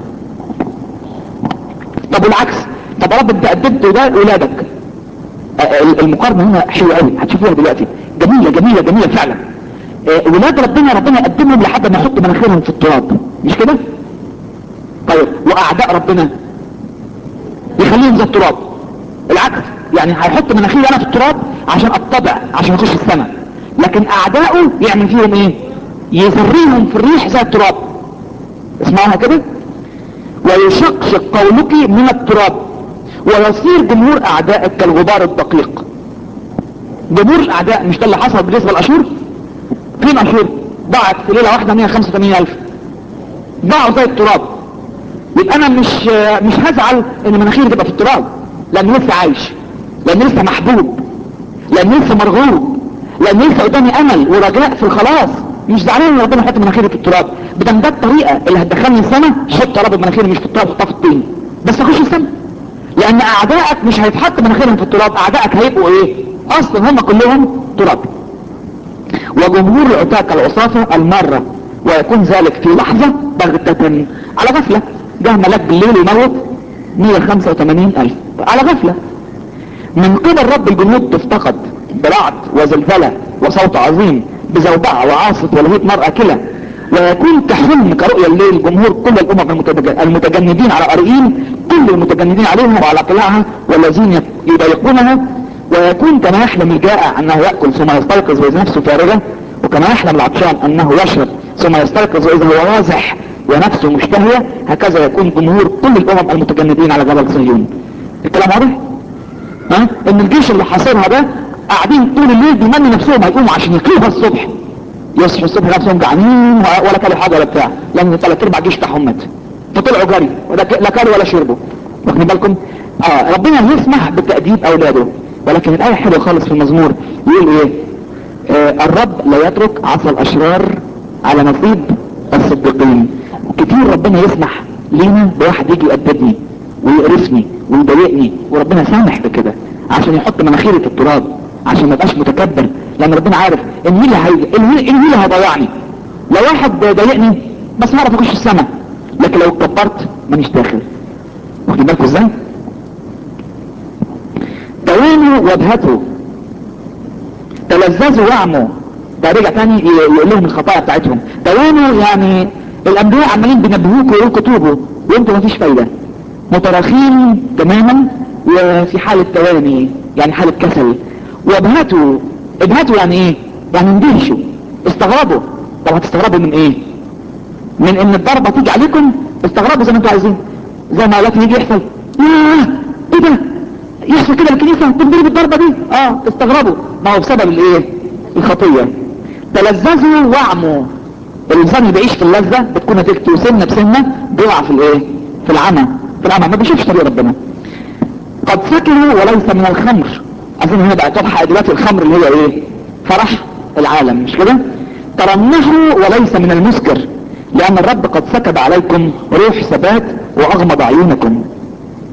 [SPEAKER 1] طب والعكس طب يا رب انت قدمت ده لاولادك المقارنة هنا حلوة قوي هتشوفوها دلوقتي جميلة جميلة جميلة فعلا اه ولاد ربنا ربنا يقدمهم لحد ما يحط مناخيرهم في التراب مش كده طيب واعداء ربنا يخليهم زي التراب العكس يعني هيحط مناخيري انا في التراب عشان اتطبع عشان اخش السماء لكن اعدائه يعمل فيهم ايه يزريهم في الريح زي التراب اسمعوها كده ويشقشق قولك من التراب ويصير جمهور اعدائك كالغبار الدقيق جمهور الاعداء مش ده اللي حصل بالنسبه لاشور فين اشور ضاعت في ليله واحده 185 الف ضاعوا زي التراب يبقى انا مش مش هزعل ان مناخيري تبقى في التراب لانه لسه عايش لانه لسه محبوب لانه لسه مرغوب لانه لسه قدامي امل ورجاء في الخلاص مش زعلان ان ربنا يحط مناخيري في التراب بدل ده الطريقه اللي هتدخلني السما حط رب مناخيري مش في التراب حطها في الطين بس اخش السما لان اعدائك مش هيتحط مناخيرهم في التراب اعدائك هيبقوا ايه اصلا هم كلهم تراب وجمهور العتاة كالعصافة المارة ويكون ذلك في لحظة بغتة على غفلة جه ملاك بالليل يموت 185 الف على غفلة من قبل رب الجنود تفتقد برعد وزلزلة وصوت عظيم بزوبعة وعاصف ولهيب نار اكلة ويكون كحلم كرؤيا الليل جمهور كل الامم المتجندين على ارئين كل المتجندين عليها وعلى قلاعها والذين يضايقونها ويكون كما يحلم الجائع انه يأكل ثم يستيقظ واذا نفسه فارغة وكما يحلم العطشان انه يشرب ثم يستيقظ واذا هو وازح ونفسه مشتهية هكذا يكون جمهور كل الامم المتجندين على جبل صهيون الكلام واضح؟ ها؟ ان الجيش اللي حاصرها ده قاعدين طول الليل بيمنوا نفسهم هيقوموا عشان يقيموا الصبح يصحوا الصبح نفسهم جعانين ولا كلوا حاجه ولا بتاع لان ثلاث ارباع الجيش بتاعهم مات فطلعوا جري لا كلوا ولا شربوا واخدين بالكم اه ربنا يسمح بتأديب اولاده ولكن الايه حلوه خالص في المزمور يقول ايه آه الرب لا يترك عصا الاشرار على نصيب الصديقين كتير ربنا يسمح لينا بواحد يجي يأدبني ويقرفني ويضايقني وربنا سامح بكده عشان يحط مناخيري في التراب عشان ما ابقاش متكبر لان ربنا عارف ان مين اللي هي... ان مين اللي هيضيعني لو واحد ضايقني بس هعرف اخش السما لكن لو اتكبرت مانيش داخل واخدين بالكم ازاي توانوا وابهته تلذذوا وعموا ده رجع تاني يقول لهم الخطايا بتاعتهم توانوا يعني الانبياء عمالين بينبهوكوا ويقولوا توبوا وانتوا مفيش فايده متراخين تماما وفي حالة تواني يعني حالة كسل وابهتوا ابهتوا يعني ايه يعني اندهشوا استغربوا طب هتستغربوا من ايه من ان الضربة تيجي عليكم استغربوا زي ما انتوا عايزين زي ما لكن يجي يحصل ياه ايه ده يحصل كده الكنيسة تنضرب الضربة دي اه استغربوا ما هو بسبب الايه الخطية تلذذوا وعموا الانسان اللي بيعيش في اللذة بتكون نتيجته سنة بسنة بيقع في الايه في العمى في العمى ما بيشوفش طريق ربنا قد سكروا وليس من الخمر اظن هنا بقى واضحه دلوقتي الخمر اللي هي ايه فرح العالم مش كده ترنحوا وليس من المسكر لان الرب قد سكب عليكم روح ثبات واغمض عيونكم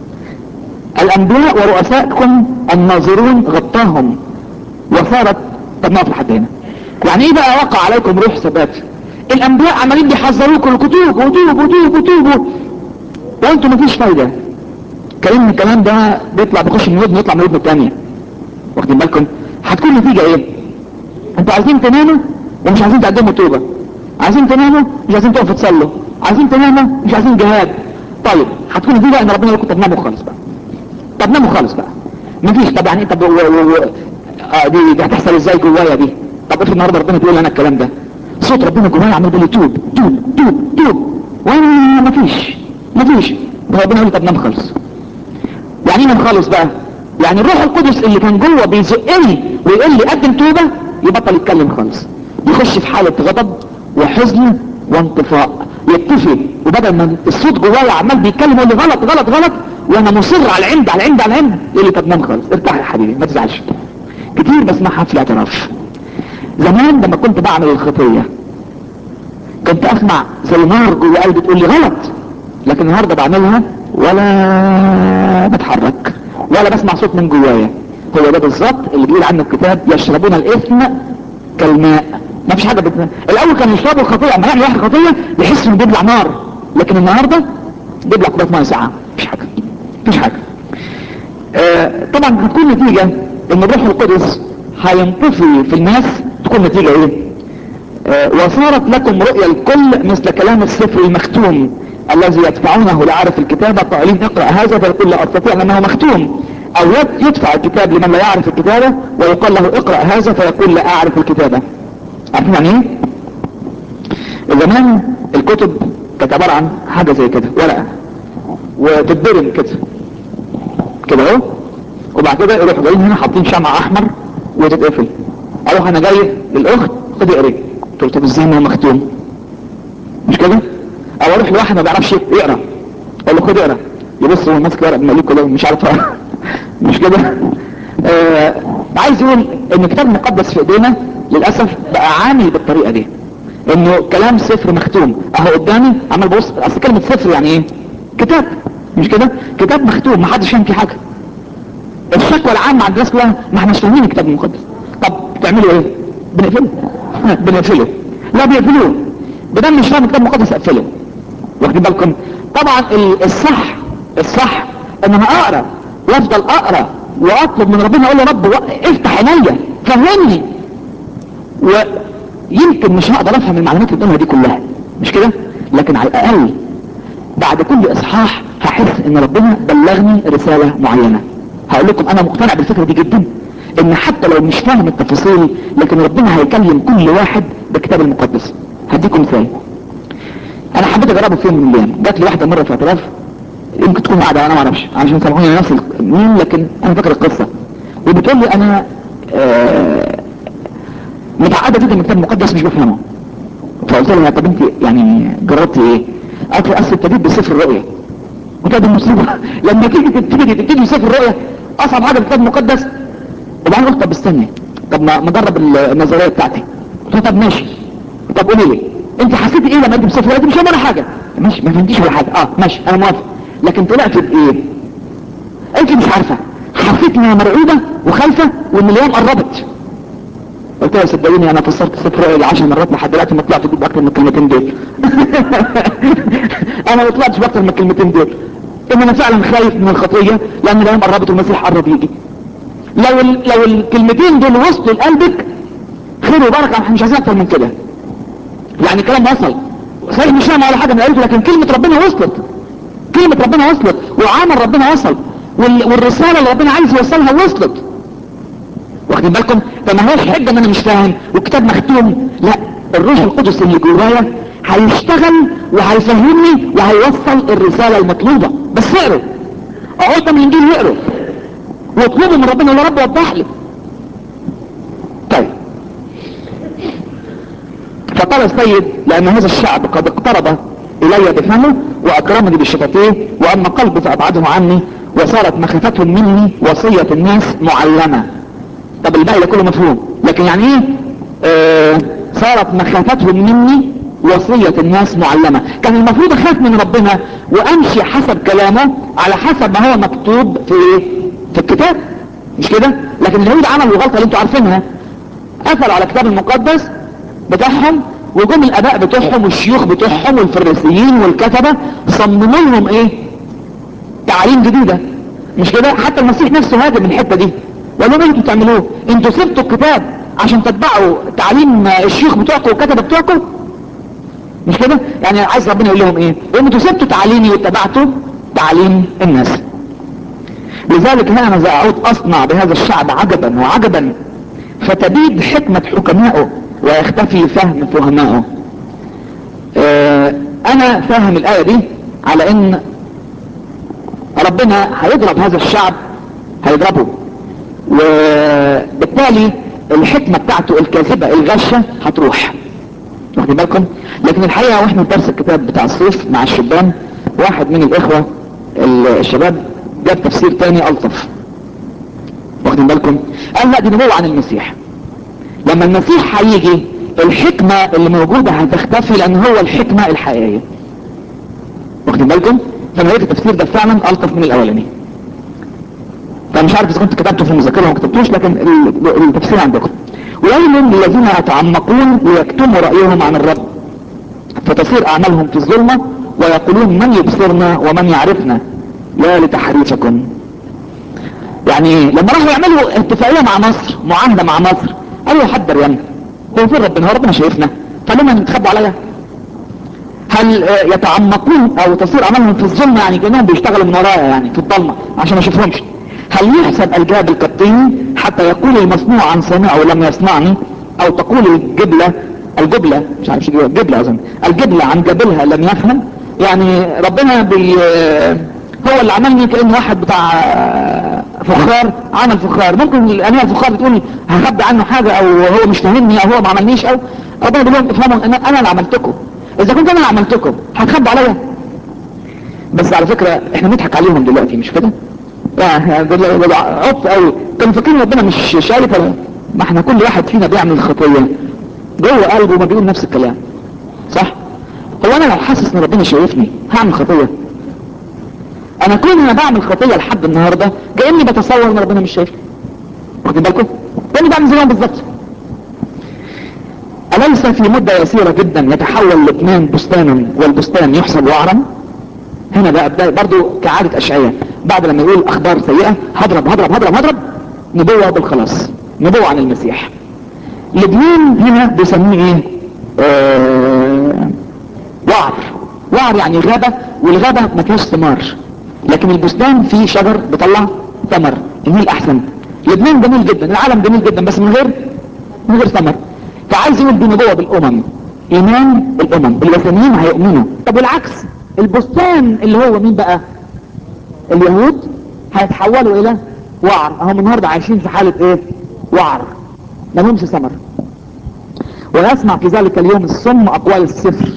[SPEAKER 1] الانبياء ورؤسائكم الناظرون غطاهم وصارت طب نقف لحد هنا يعني ايه بقى وقع عليكم روح ثبات الانبياء عمالين بيحذروكم وتوبوا وتوبوا وتوبوا وتوبوا وانتم مفيش فايده كلام الكلام ده بيطلع بيخش من ودن يطلع من ودن الثانيه واخدين بالكم هتكون النتيجه ايه انتوا عايزين تناموا ومش عايزين تقدموا توبه عايزين تناموا مش عايزين تقفوا تصلوا عايزين تناموا مش عايزين جهاد طيب هتكون النتيجه ان ربنا يقول لكم طب ناموا خالص بقى طب ناموا خالص بقى مفيش طب يعني إيه طب و... و... و... آه دي, دي هتحصل ازاي جوايا دي طب افرض النهارده ربنا بيقول لي انا الكلام ده صوت ربنا جوايا عمال بيقول لي توب توب توب توب وانا مفيش مفيش ربنا يقول لي طب نام خالص يعني ايه نام خالص بقى يعني الروح القدس اللي كان جوه بيزقني ويقول لي قدم توبه يبطل يتكلم خالص يخش في حاله غضب وحزن وانطفاء يكتفي وبدل ما الصوت جوايا عمال بيتكلم يقول لي غلط غلط غلط وانا مصر على العند على العند على العند يقول لي طب نام خالص ارتاح يا حبيبي ما تزعلش كتير بسمعها في الاعتراف زمان لما كنت بعمل الخطيه كنت اسمع زي نار جوه قلبي تقول لي غلط لكن النهارده بعملها ولا بتحرك ولا بسمع صوت من جوايا هو ده بالظبط اللي بيقول عنه الكتاب يشربون الاثم كالماء ما فيش حاجه بتنا... الاول كانوا يشربوا الخطيه اما يعمل واحد خطيه يحس انه بيبلع نار لكن النهارده بيبلع كوبايه ميه ساقعه مفيش حاجه مفيش حاجه آه طبعا هتكون نتيجه ان الروح القدس هينطفي في الناس تكون نتيجه ايه آه وصارت لكم رؤيا الكل مثل كلام السفر المختوم الذي يدفعونه لعارف الكتابة قائلين اقرأ هذا فيقول لا استطيع لانه مختوم او يدفع الكتاب لمن لا يعرف الكتابة ويقال له اقرأ هذا فيقول لا اعرف الكتابة عارفين يعني ايه زمان الكتب كانت عبارة عن حاجة زي كده ورقة وتتبرم كده كده اهو وبعد كده يروحوا جايين هنا حاطين شمع احمر وتتقفل اروح انا جاي للاخت خدي اقري قلت له طب ازاي ما هو مختوم مش كده او اروح لواحد ما بيعرفش يقرا اقول له خد اقرا يبص هو ماسك ورق مليك كله مش عارف اقرا مش كده آه عايز يقول ان الكتاب المقدس في ايدينا للاسف بقى عامل بالطريقه دي انه كلام سفر مختوم اهو قدامي عمال بص اصل كلمه سفر يعني ايه كتاب مش كده كتاب مختوم ما حدش فاهم فيه حاجه الشكوى العامه عند الناس كلها ما احناش فاهمين الكتاب المقدس طب بتعملوا ايه بنقفله بنقفله لا بيقفلوه بدل مش فاهم الكتاب المقدس اقفله واخدين بالكم طبعا الصح الصح ان انا اقرا وافضل اقرا واطلب من ربنا اقول له رب افتح عينيا فهمني ويمكن مش هقدر افهم المعلومات اللي دي كلها مش كده لكن على الاقل بعد كل اصحاح هحس ان ربنا بلغني رسالة معينة هقول لكم انا مقتنع بالفكرة دي جدا ان حتى لو مش فاهم التفاصيل لكن ربنا هيكلم كل واحد بالكتاب المقدس هديكم مثال انا حبيت اجربه في يوم من الايام جات لي واحده مره في اعتراف يمكن تكون قاعده انا ما اعرفش عشان سامحوني نفس مين لكن انا فاكر القصه وبتقول لي انا آه متعقده جدا من الكتاب المقدس مش بفهمه فقلت لها طب انت يعني جربتي ايه؟ قالت لي اصل ابتديت بسفر الرؤيا قلت لها دي مصيبه لما تيجي تبتدي تبتدي بسفر الرؤيا اصعب حاجه في الكتاب المقدس وبعدين قلت طب استني طب ما نجرب النظريه بتاعتي قلت لها طب ماشي طب قولي لي انت حسيتي ايه لما انت بسفر انت مش فاهم ولا حاجه ماشي ما فهمتيش ولا حاجه اه ماشي انا موافق لكن طلعت بايه انت مش عارفه حسيت انها مرعوبه وخايفه وان الايام قربت قلت لها صدقيني انا فسرت سفر رؤيا 10 مرات لحد دلوقتي ما طلعت باكتر من الكلمتين دول انا ما طلعتش باكتر من الكلمتين دول ان انا فعلا خايف من الخطيه لان الايام قربت والمسيح قرب يجي لو ال... لو الكلمتين دول وصلوا لقلبك خير وبركه احنا مش عايزين اكتر من كده يعني كلام وصل صحيح مش فاهم ولا حاجه من قريته لكن كلمه ربنا وصلت كلمه ربنا وصلت وعمل ربنا وصل وال... والرساله اللي ربنا عايز يوصلها وصلت واخدين بالكم فما هوش حجه ان انا مش فاهم والكتاب مختوم لا الروح القدس اللي جوايا هيشتغل وهيفهمني وهيوصل الرساله المطلوبه بس اقروا اقعد من الانجيل واقروا واطلبوا من ربنا يا رب وضح لي طيب فقال السيد لان هذا الشعب قد اقترب الي بفمه واكرمني بشفتيه واما قلبي فابعده عني وصارت مخافتهم مني وصية الناس معلمة طب الباقي ده كله مفهوم لكن يعني ايه آه صارت مخافتهم مني وصية الناس معلمة كان المفروض اخاف من ربنا وامشي حسب كلامه على حسب ما هو مكتوب في ايه في الكتاب مش كده لكن اليهود عملوا الغلطة اللي انتوا عارفينها قفلوا على الكتاب المقدس بتاعهم وجم الاباء بتوعهم والشيوخ بتوعهم والفريسيين والكتبة صمموا لهم ايه تعاليم جديدة مش كده حتى المسيح نفسه هاجم من الحتة دي وقال لهم انتوا بتعملوه انتوا سبتوا الكتاب عشان تتبعوا تعليم الشيوخ بتوعكم والكتبة بتوعكم مش كده يعني عايز ربنا يقول لهم ايه انتوا سبتوا تعليمي واتبعتوا تعليم الناس لذلك ها انا اعود اصنع بهذا الشعب عجبا وعجبا فتبيد حكمة حكمائه ويختفي فهم فهمائه اه انا فاهم الاية دي على ان ربنا هيضرب هذا الشعب هيضربه وبالتالي الحكمة بتاعته الكاذبة الغشة هتروح واخدين بالكم لكن الحقيقة واحنا في درس الكتاب بتاع الصيف مع الشبان واحد من الاخوة الشباب جاب تفسير تاني الطف واخدين بالكم قال لا دي نبوة عن المسيح لما المسيح هيجي الحكمة اللي موجودة هتختفي لان هو الحكمة الحقيقية واخدين بالكم فانا لقيت التفسير ده فعلا الطف من الاولاني فمش عارف اذا كنت كتبته في المذاكره ولا ما كتبتوش لكن التفسير عندكم ويل للذين يتعمقون ويكتموا رايهم عن الرب فتصير اعمالهم في الظلمه ويقولون من يبصرنا ومن يعرفنا لا لتحريفكم يعني لما راحوا يعملوا اتفاقيه مع مصر معاهده مع مصر قالوا حد ريان هو فين ربنا هو ربنا شايفنا فلما تخبوا عليا هل يتعمقون او تصير اعمالهم في الظلمه يعني كانهم بيشتغلوا من ورايا يعني في الضلمه عشان ما اشوفهمش هل يحسب الجاب القبطي حتى يقول المصنوع عن صانعه لم يصنعني او تقول الجبلة الجبلة مش عارف شو الجبلة اظن الجبلة عن جبلها لم يفهم يعني ربنا بي هو اللي عملني كأن واحد بتاع فخار عمل فخار ممكن الانواع الفخار بتقول هخبي عنه حاجة او هو مش فاهمني او هو ما عملنيش او ربنا بيقول لهم افهموا ان انا اللي عملتكم اذا كنت انا اللي عملتكم هتخبوا عليا بس على فكرة احنا بنضحك عليهم دلوقتي مش كده عط قوي كانوا فاكرين ربنا مش شايف ولا ما احنا كل واحد فينا بيعمل خطية جوه قلبه ما بيقول نفس الكلام صح هو انا لو حاسس ان ربنا شايفني هعمل خطية انا كل ما بعمل خطية لحد النهاردة كأني بتصور ان ربنا مش شايفني واخدين بالكم كأني بعمل زيهم بالظبط أليس في مدة يسيرة جدا يتحول لبنان بستانا والبستان يحسب وعرا هنا بقى بداية برضو كعادة أشعية بعد لما يقول أخبار سيئة هضرب هضرب هضرب هضرب نبوة بالخلاص نبوة عن المسيح لبنان هنا بيسميه ايه آه وعر وعر يعني غابة والغابة ما فيهاش ثمار لكن البستان فيه شجر بيطلع ثمر النيل احسن لبنان جميل جدا العالم جميل جدا بس من غير من غير ثمر فعايز يقول دي نبوة بالامم ايمان الامم الوثنيين هيؤمنوا طب والعكس البستان اللي هو مين بقى اليهود هيتحولوا الى وعر اهم النهارده عايشين في حالة ايه وعر ما لهمش ثمر ويسمع في ذلك اليوم الصم اقوال السفر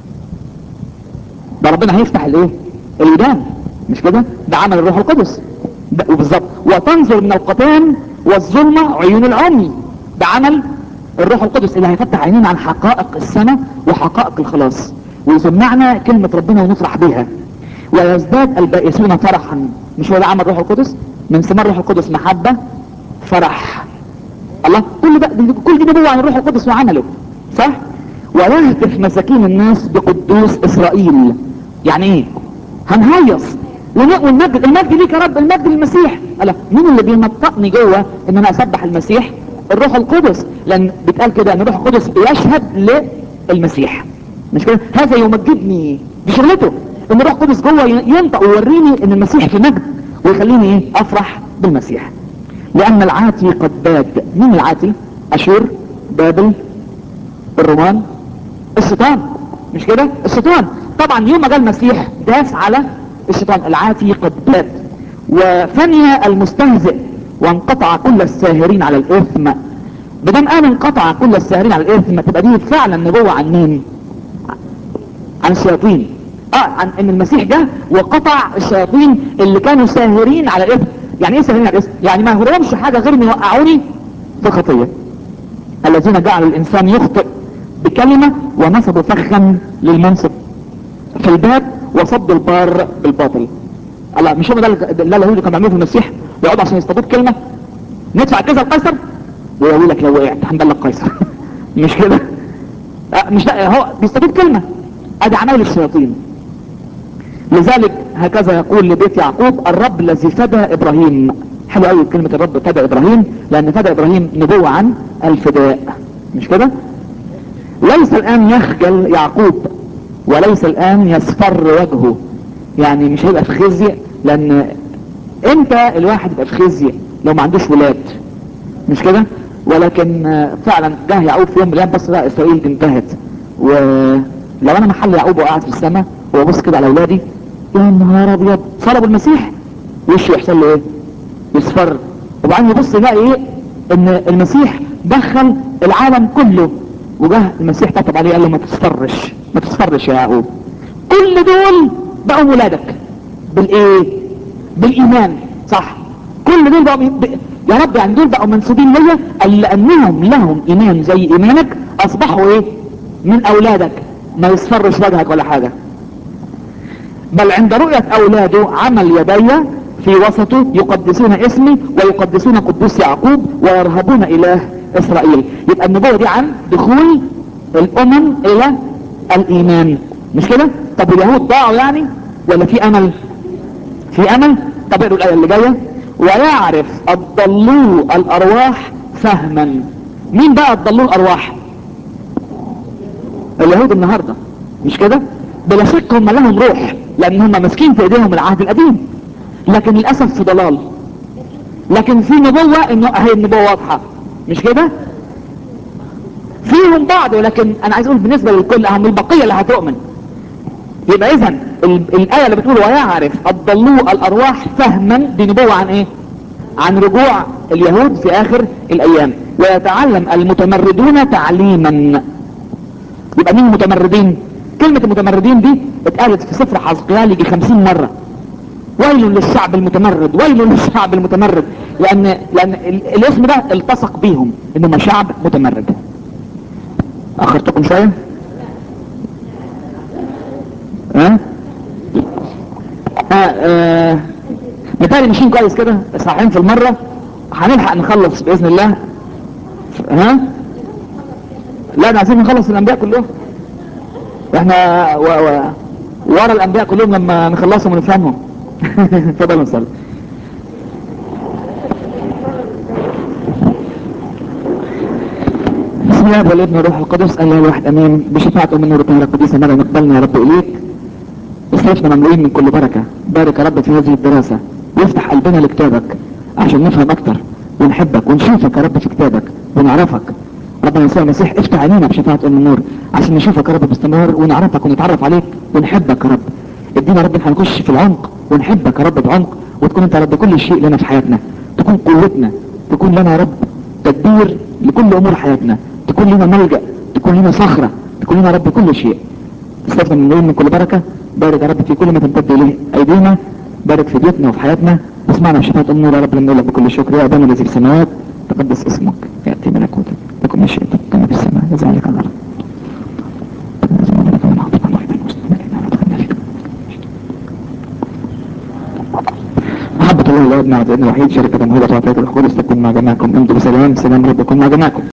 [SPEAKER 1] ده ربنا هيفتح الايه الودان مش كده ده عمل الروح القدس وبالظبط وتنظر من القطان والظلمة عيون العمي ده عمل الروح القدس اللي هيفتح عينين عن حقائق السماء وحقائق الخلاص ويسمعنا كلمة ربنا ونفرح بها ويزداد البائسون فرحا مش هو ده عمل الروح القدس من ثمار الروح القدس محبة فرح الله كل ده كل دي نبوة عن الروح القدس وعمله صح ويهتف مساكين الناس بقدوس اسرائيل يعني ايه هنهيص والمجد المجد ليك يا رب المجد للمسيح الله مين اللي بينطقني جوه ان انا اسبح المسيح الروح القدس لان بيتقال كده ان الروح القدس بيشهد للمسيح مش كده هذا يمجدني دي شغلته ان الروح القدس جوه ينطق ويوريني ان المسيح في مجد ويخليني ايه افرح بالمسيح لان العاتي قد باد مين العاتي اشور بابل الرومان الشيطان مش كده الشيطان طبعا يوم ما جاء المسيح داس على الشيطان العاتي قد باد وفني المستهزئ وانقطع كل الساهرين على الاثم بدم قال انقطع كل الساهرين على الاثم تبقى دي فعلا نبوة عن مين عن الشياطين اه عن ان المسيح جه وقطع الشياطين اللي كانوا ساهرين على الاثم يعني ايه ساهرين على الاثم يعني ما هرمش حاجة غير ان يوقعوني في الخطية الذين جعلوا الانسان يخطئ بالكلمة ونصبوا فخا للمنصب في الباب وصد البار بالباطل الله مش هم ده اللي اليهود كانوا بيعملوه في المسيح يقعدوا عشان يصطادوا كلمة ندفع كذا لقيصر ويقول لك لو وقعت هنبلغ قيصر مش كده آه، مش ده هو بيصطادوا كلمة ادي عمايل الشياطين لذلك هكذا يقول لبيت يعقوب الرب الذي فدى ابراهيم حلو قوي كلمة الرب فدى ابراهيم لان فدى ابراهيم نبوة عن الفداء مش كده ليس الان يخجل يعقوب وليس الان يصفر وجهه يعني مش هيبقى في خزي لان امتى الواحد يبقى في خزي لو ما عندوش ولاد مش كده ولكن آه، فعلا جه يعقوب في يوم من الايام بص لا اسرائيل دي انتهت ولو انا محل يعقوب وقعت في السماء وابص كده على اولادي يا نهار ابيض صلبوا المسيح وشه يحصل له ايه يصفر وبعدين يبص يلاقي ايه ان المسيح دخل العالم كله وجه المسيح طبطب عليه قال له ما تصفرش ما تصفرش يا يعقوب كل دول بقوا ولادك بالايه بالايمان صح كل دول بقوا ب... يا رب يعني دول بقوا منسوبين ليا قال لانهم لهم ايمان زي ايمانك اصبحوا ايه من اولادك ما يصفرش وجهك ولا حاجه بل عند رؤية اولاده عمل يدي في وسطه يقدسون اسمي ويقدسون قدوس يعقوب ويرهبون اله اسرائيل يبقى النبوة دي عن دخول الامم الى الايمان مش كده طب اليهود ضاعوا يعني ولا في امل في امل طب اقروا الايه اللي جايه ويعرف الضلوا الارواح فهما مين بقى الضلوا الارواح اليهود النهارده مش كده بلا شك هم لهم روح لان هم ماسكين في ايديهم العهد القديم لكن للاسف في ضلال لكن في نبوة انه اهي النبوة واضحة مش كده فيهم بعض ولكن انا عايز اقول بالنسبة للكل اهم البقية اللي هتؤمن يبقى اذا ال- الاية اللي بتقول ويعرف الضلوا الارواح فهما دي نبوة عن ايه عن رجوع اليهود في اخر الايام ويتعلم المتمردون تعليما يبقى مين المتمردين كلمة المتمردين دي اتقالت في سفر حزقيال يجي خمسين مرة ويل للشعب المتمرد ويل للشعب المتمرد لان لان ال- الاسم ده التصق بيهم انهم شعب متمرد اخرتكم شوية ها آه آه مثالي ماشيين كويس كده صاحيين في المرة هنلحق نخلص باذن الله ها لا انا عايزين نخلص الانبياء كلهم احنا و... و... ورا الانبياء كلهم لما نخلصهم ونفهمهم اتفضلوا نصلي بسم الله والابن والروح القدس الله الواحد امين بشفاعة ام النور الطاهرة القديسة مدى نقبلنا يا رب اليك اصرفنا مملوئين من كل بركة بارك يا رب في هذه الدراسة وافتح قلبنا لكتابك عشان نفهم اكتر ونحبك ونشوفك يا رب في كتابك ونعرفك ربنا يسوع المسيح افتح عينينا بشفاعة ام النور عشان نشوفك يا رب باستمرار ونعرفك ونتعرف عليك ونحبك يا رب ادينا يا رب احنا نخش في العمق ونحبك يا رب بعمق وتكون انت يا رب كل شيء لنا في حياتنا تكون قوتنا تكون لنا يا رب تدبير لكل امور حياتنا تكون لنا ملجأ تكون لنا صخرة تكون لنا يا رب كل شيء استفدنا من من كل بركة بارك يا رب في كل ما تمتد اليه ايدينا بارك في بيوتنا وفي حياتنا اسمعنا بشفاعة ام النور يا رب لما نقول لك بكل شكر يا ابانا الذي في السماوات تقدس اسمك ياتي ملكوتك تكن مشيئتك كما في السماء كذلك على الارض محبة الله لا يبنى عددنا وحيد شركة موهبة وعطية الخلص تكون مع جماعكم انتم بسلام سلام رب يكون مع جماعكم